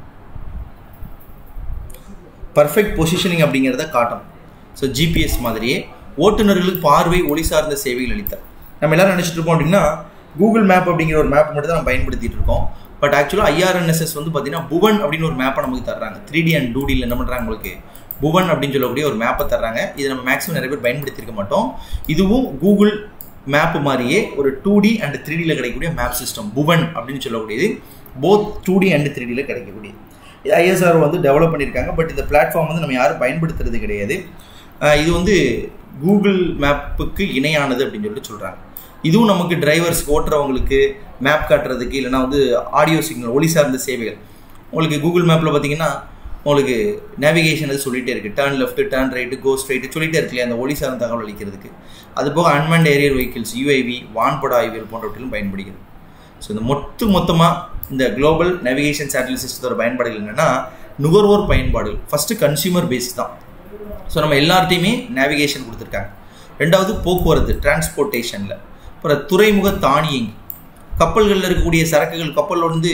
பர்ஃபெக்ட் பொசிஷனிங் அப்படிங்கிறத காட்டும் ஸோ ஜிபிஎஸ் மாதிரியே ஓட்டுநர்களுக்கு பார்வை ஒளி சார்ந்த சேவைகள் அளித்தல் நம்ம எல்லாரும் நினச்சிட்டு இருக்கோம் அப்படின்னா கூகுள் மேப் அப்படிங்கிற ஒரு மேப் மட்டும் தான் நம்ம பயன்படுத்திட்டு இருக்கோம் பட் ஆக்சுவலாக ஐஆர்என்எஸ்எஸ் வந்து பார்த்தீங்கன்னா புவன் அப்படின்னு ஒரு மேப்பை நமக்கு தர்றாங்க த்ரீ டி அண்ட் டூ டியில் என்ன பண்ணுறாங்க உங்களுக்கு புவன் அப்படின்னு சொல்லக்கூடிய ஒரு மேப்பை தர்றாங்க இது நம்ம மேக்ஸிமம் நிறைய பேர் பயன்படுத்தியிருக்க மாட்டோம் இதுவும் கூகுள் மேப் மாதிரியே ஒரு டூ டி அண்ட் த்ரீ டியில் கிடைக்கக்கூடிய மேப் சிஸ்டம் புவன் அப்படின்னு சொல்லக்கூடியது both two D and three டியில் கிடைக்கக்கூடியது இது ஐஎஸ்ஆர் வந்து டெவலப் பண்ணியிருக்காங்க பட் இந்த பிளாட்ஃபார்ம் வந்து நம்ம யாரும் பயன்படுத்துறது கிடையாது இது வந்து கூகுள் மேப்புக்கு இணையானது அப்படின்னு சொல்லிட்டு சொல்கிறாங்க இதுவும் நமக்கு டிரைவர்ஸ் ஓட்டுறவங்களுக்கு மேப் காட்டுறதுக்கு இல்லைனா வந்து ஆடியோ சிக்னல் ஒளி சார்ந்த சேவைகள் உங்களுக்கு கூகுள் மேப்பில் பார்த்தீங்கன்னா உங்களுக்கு நேவிகேஷன் அது சொல்லிகிட்டே இருக்குது turn left turn right go straight சொல்லிகிட்டே இருக்கு அந்த ஒளி சார்ந்த தகவல் அளிக்கிறதுக்கு அது போக அன்மேண்ட் ஏரியர் வெஹிக்கிள்ஸ் யூஐவி வான்பட ஆய்வியல் போன்றவற்றிலும் பயன்படுகிறது ஸோ இந்த மொத்த மொத்தமாக இந்த குளோபல் நேவிகேஷன் சேட்டலைட் சிஸ்டத்தோட பயன்பாடுகள் என்னென்னா நுகர்வோர் பயன்பாடுகள் ஃபஸ்ட்டு கன்சியூமர் பேஸ் தான் ஸோ நம்ம எல்லார்ட்டையுமே நேவிகேஷன் கொடுத்துருக்காங்க ரெண்டாவது போக்குவரத்து டிரான்ஸ்போர்ட்டேஷனில் அப்புறம் துறைமுக தானியங்கி கப்பல்களில் இருக்கக்கூடிய சரக்குகள் கப்பலில் வந்து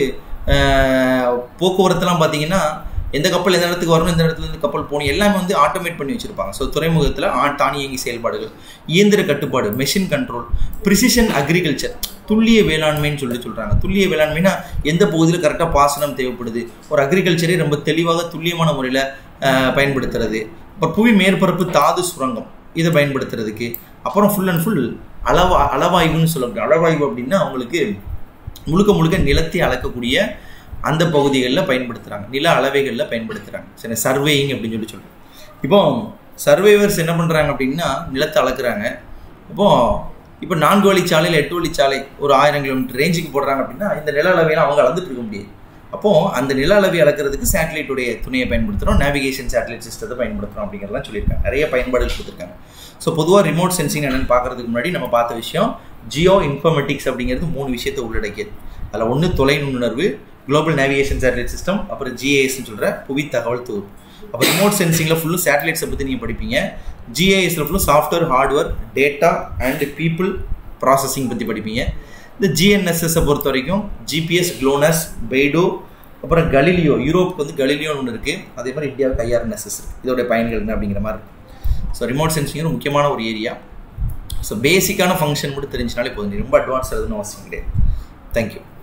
போக்குவரத்துலாம் பார்த்தீங்கன்னா எந்த கப்பல் எந்த இடத்துக்கு வரணும் இந்த இடத்துல இருந்து கப்பல் போகணும் எல்லாமே வந்து ஆட்டோமேட் பண்ணி வச்சிருப்பாங்க ஸோ துறைமுகத்தில் ஆ தானியங்கி செயல்பாடுகள் இயந்திர கட்டுப்பாடு மெஷின் கண்ட்ரோல் ப்ரிசிஷன் அக்ரிகல்ச்சர் துல்லிய வேளாண்மைன்னு சொல்லி சொல்கிறாங்க துல்லிய வேளாண்மைனா எந்த பகுதியில் கரெக்டாக பாசனம் தேவைப்படுது ஒரு அக்ரிகல்ச்சரே ரொம்ப தெளிவாக துல்லியமான முறையில் பயன்படுத்துறது அப்புறம் புவி மேற்பரப்பு தாது சுரங்கம் இதை பயன்படுத்துறதுக்கு அப்புறம் ஃபுல் அண்ட் ஃபுல் அளவா அளவாய்வுன்னு சொல்லக்கூடிய அளவாய்வு அப்படின்னா அவங்களுக்கு முழுக்க முழுக்க நிலத்தை அளக்கக்கூடிய அந்த பகுதிகளில் பயன்படுத்துகிறாங்க நில அளவைகளில் பயன்படுத்துகிறாங்க சரி சர்வேயிங் அப்படின்னு சொல்லி சொல்கிறோம் இப்போ சர்வேவர்ஸ் என்ன பண்ணுறாங்க அப்படின்னா நிலத்தை அளக்குறாங்க இப்போ இப்போ நான்கு வழிச்சாலையில் எட்டு வழிச்சாலை ஒரு ஆயிரம் கிலோமீட்டர் ரேஞ்சுக்கு போடுறாங்க அப்படின்னா இந்த நில அளவையெல்லாம் அவங்க அளந்துட்டு இருக்க முடியாது அப்போது அந்த நில அளவை அளக்கிறதுக்கு சேட்டலைட்டுடைய துணையை பயன்படுத்துகிறோம் நேவிகேஷன் சேட்டலைட் சிஸ்டத்தை பயன்படுத்துகிறோம் அப்படிங்கிறதெல்லாம் சொல்லியிருக்காங்க நிறைய பயன்பாடுகள் கொடுத்துருக்காங்க ஸோ பொதுவாக ரிமோட் சென்சிங் என்னென்னு பார்க்குறதுக்கு முன்னாடி நம்ம பார்த்த விஷயம் ஜியோ இன்ஃபர்மேட்டிக்ஸ் அப்படிங்கிறது மூணு விஷயத்தை உள்ளடக்கியது அதில் ஒன்று தொலை நுண்ணுணர்வு குளோபல் நேவிகேஷன் சேட்டலைட் சிஸ்டம் அப்புறம் ஜிஏஎஸ்ன்னு சொல்கிற புவி தகவல் தொகுப்பு அப்போ ரிமோட் சென்சிங்கில் ஃபுல்லும் சேட்டலைட்ஸை பற்றி நீங்கள் படிப்பீங்க ஜிஏஎஸில் ஃபுல்லும் software hardware data and people processing பற்றி படிப்பீங்க இந்த ஜிஎன்எஸ்எஸை பொறுத்த வரைக்கும் ஜிபிஎஸ் க்ளோனஸ் பெய்டோ அப்புறம் கலிலியோ யூரோப்புக்கு வந்து கலிலியோன்னு ஒன்று இருக்குது அதே மாதிரி இந்தியாவுக்கு ஐஆர்என்எஸ்எஸ் இருக்குது இதோடைய பயன்கள் என்ன அப்படிங்கிற மாதிரி ஸோ ரிமோட் சென்சிங் முக்கியமான ஒரு ஏரியா ஸோ பேசிக்கான ஃபங்க்ஷன் மட்டும் தெரிஞ்சினாலே போதும் ரொம்ப அட்வான்ஸ் எழுதணும் அவசியம் கிடையாது தேங்க்யூ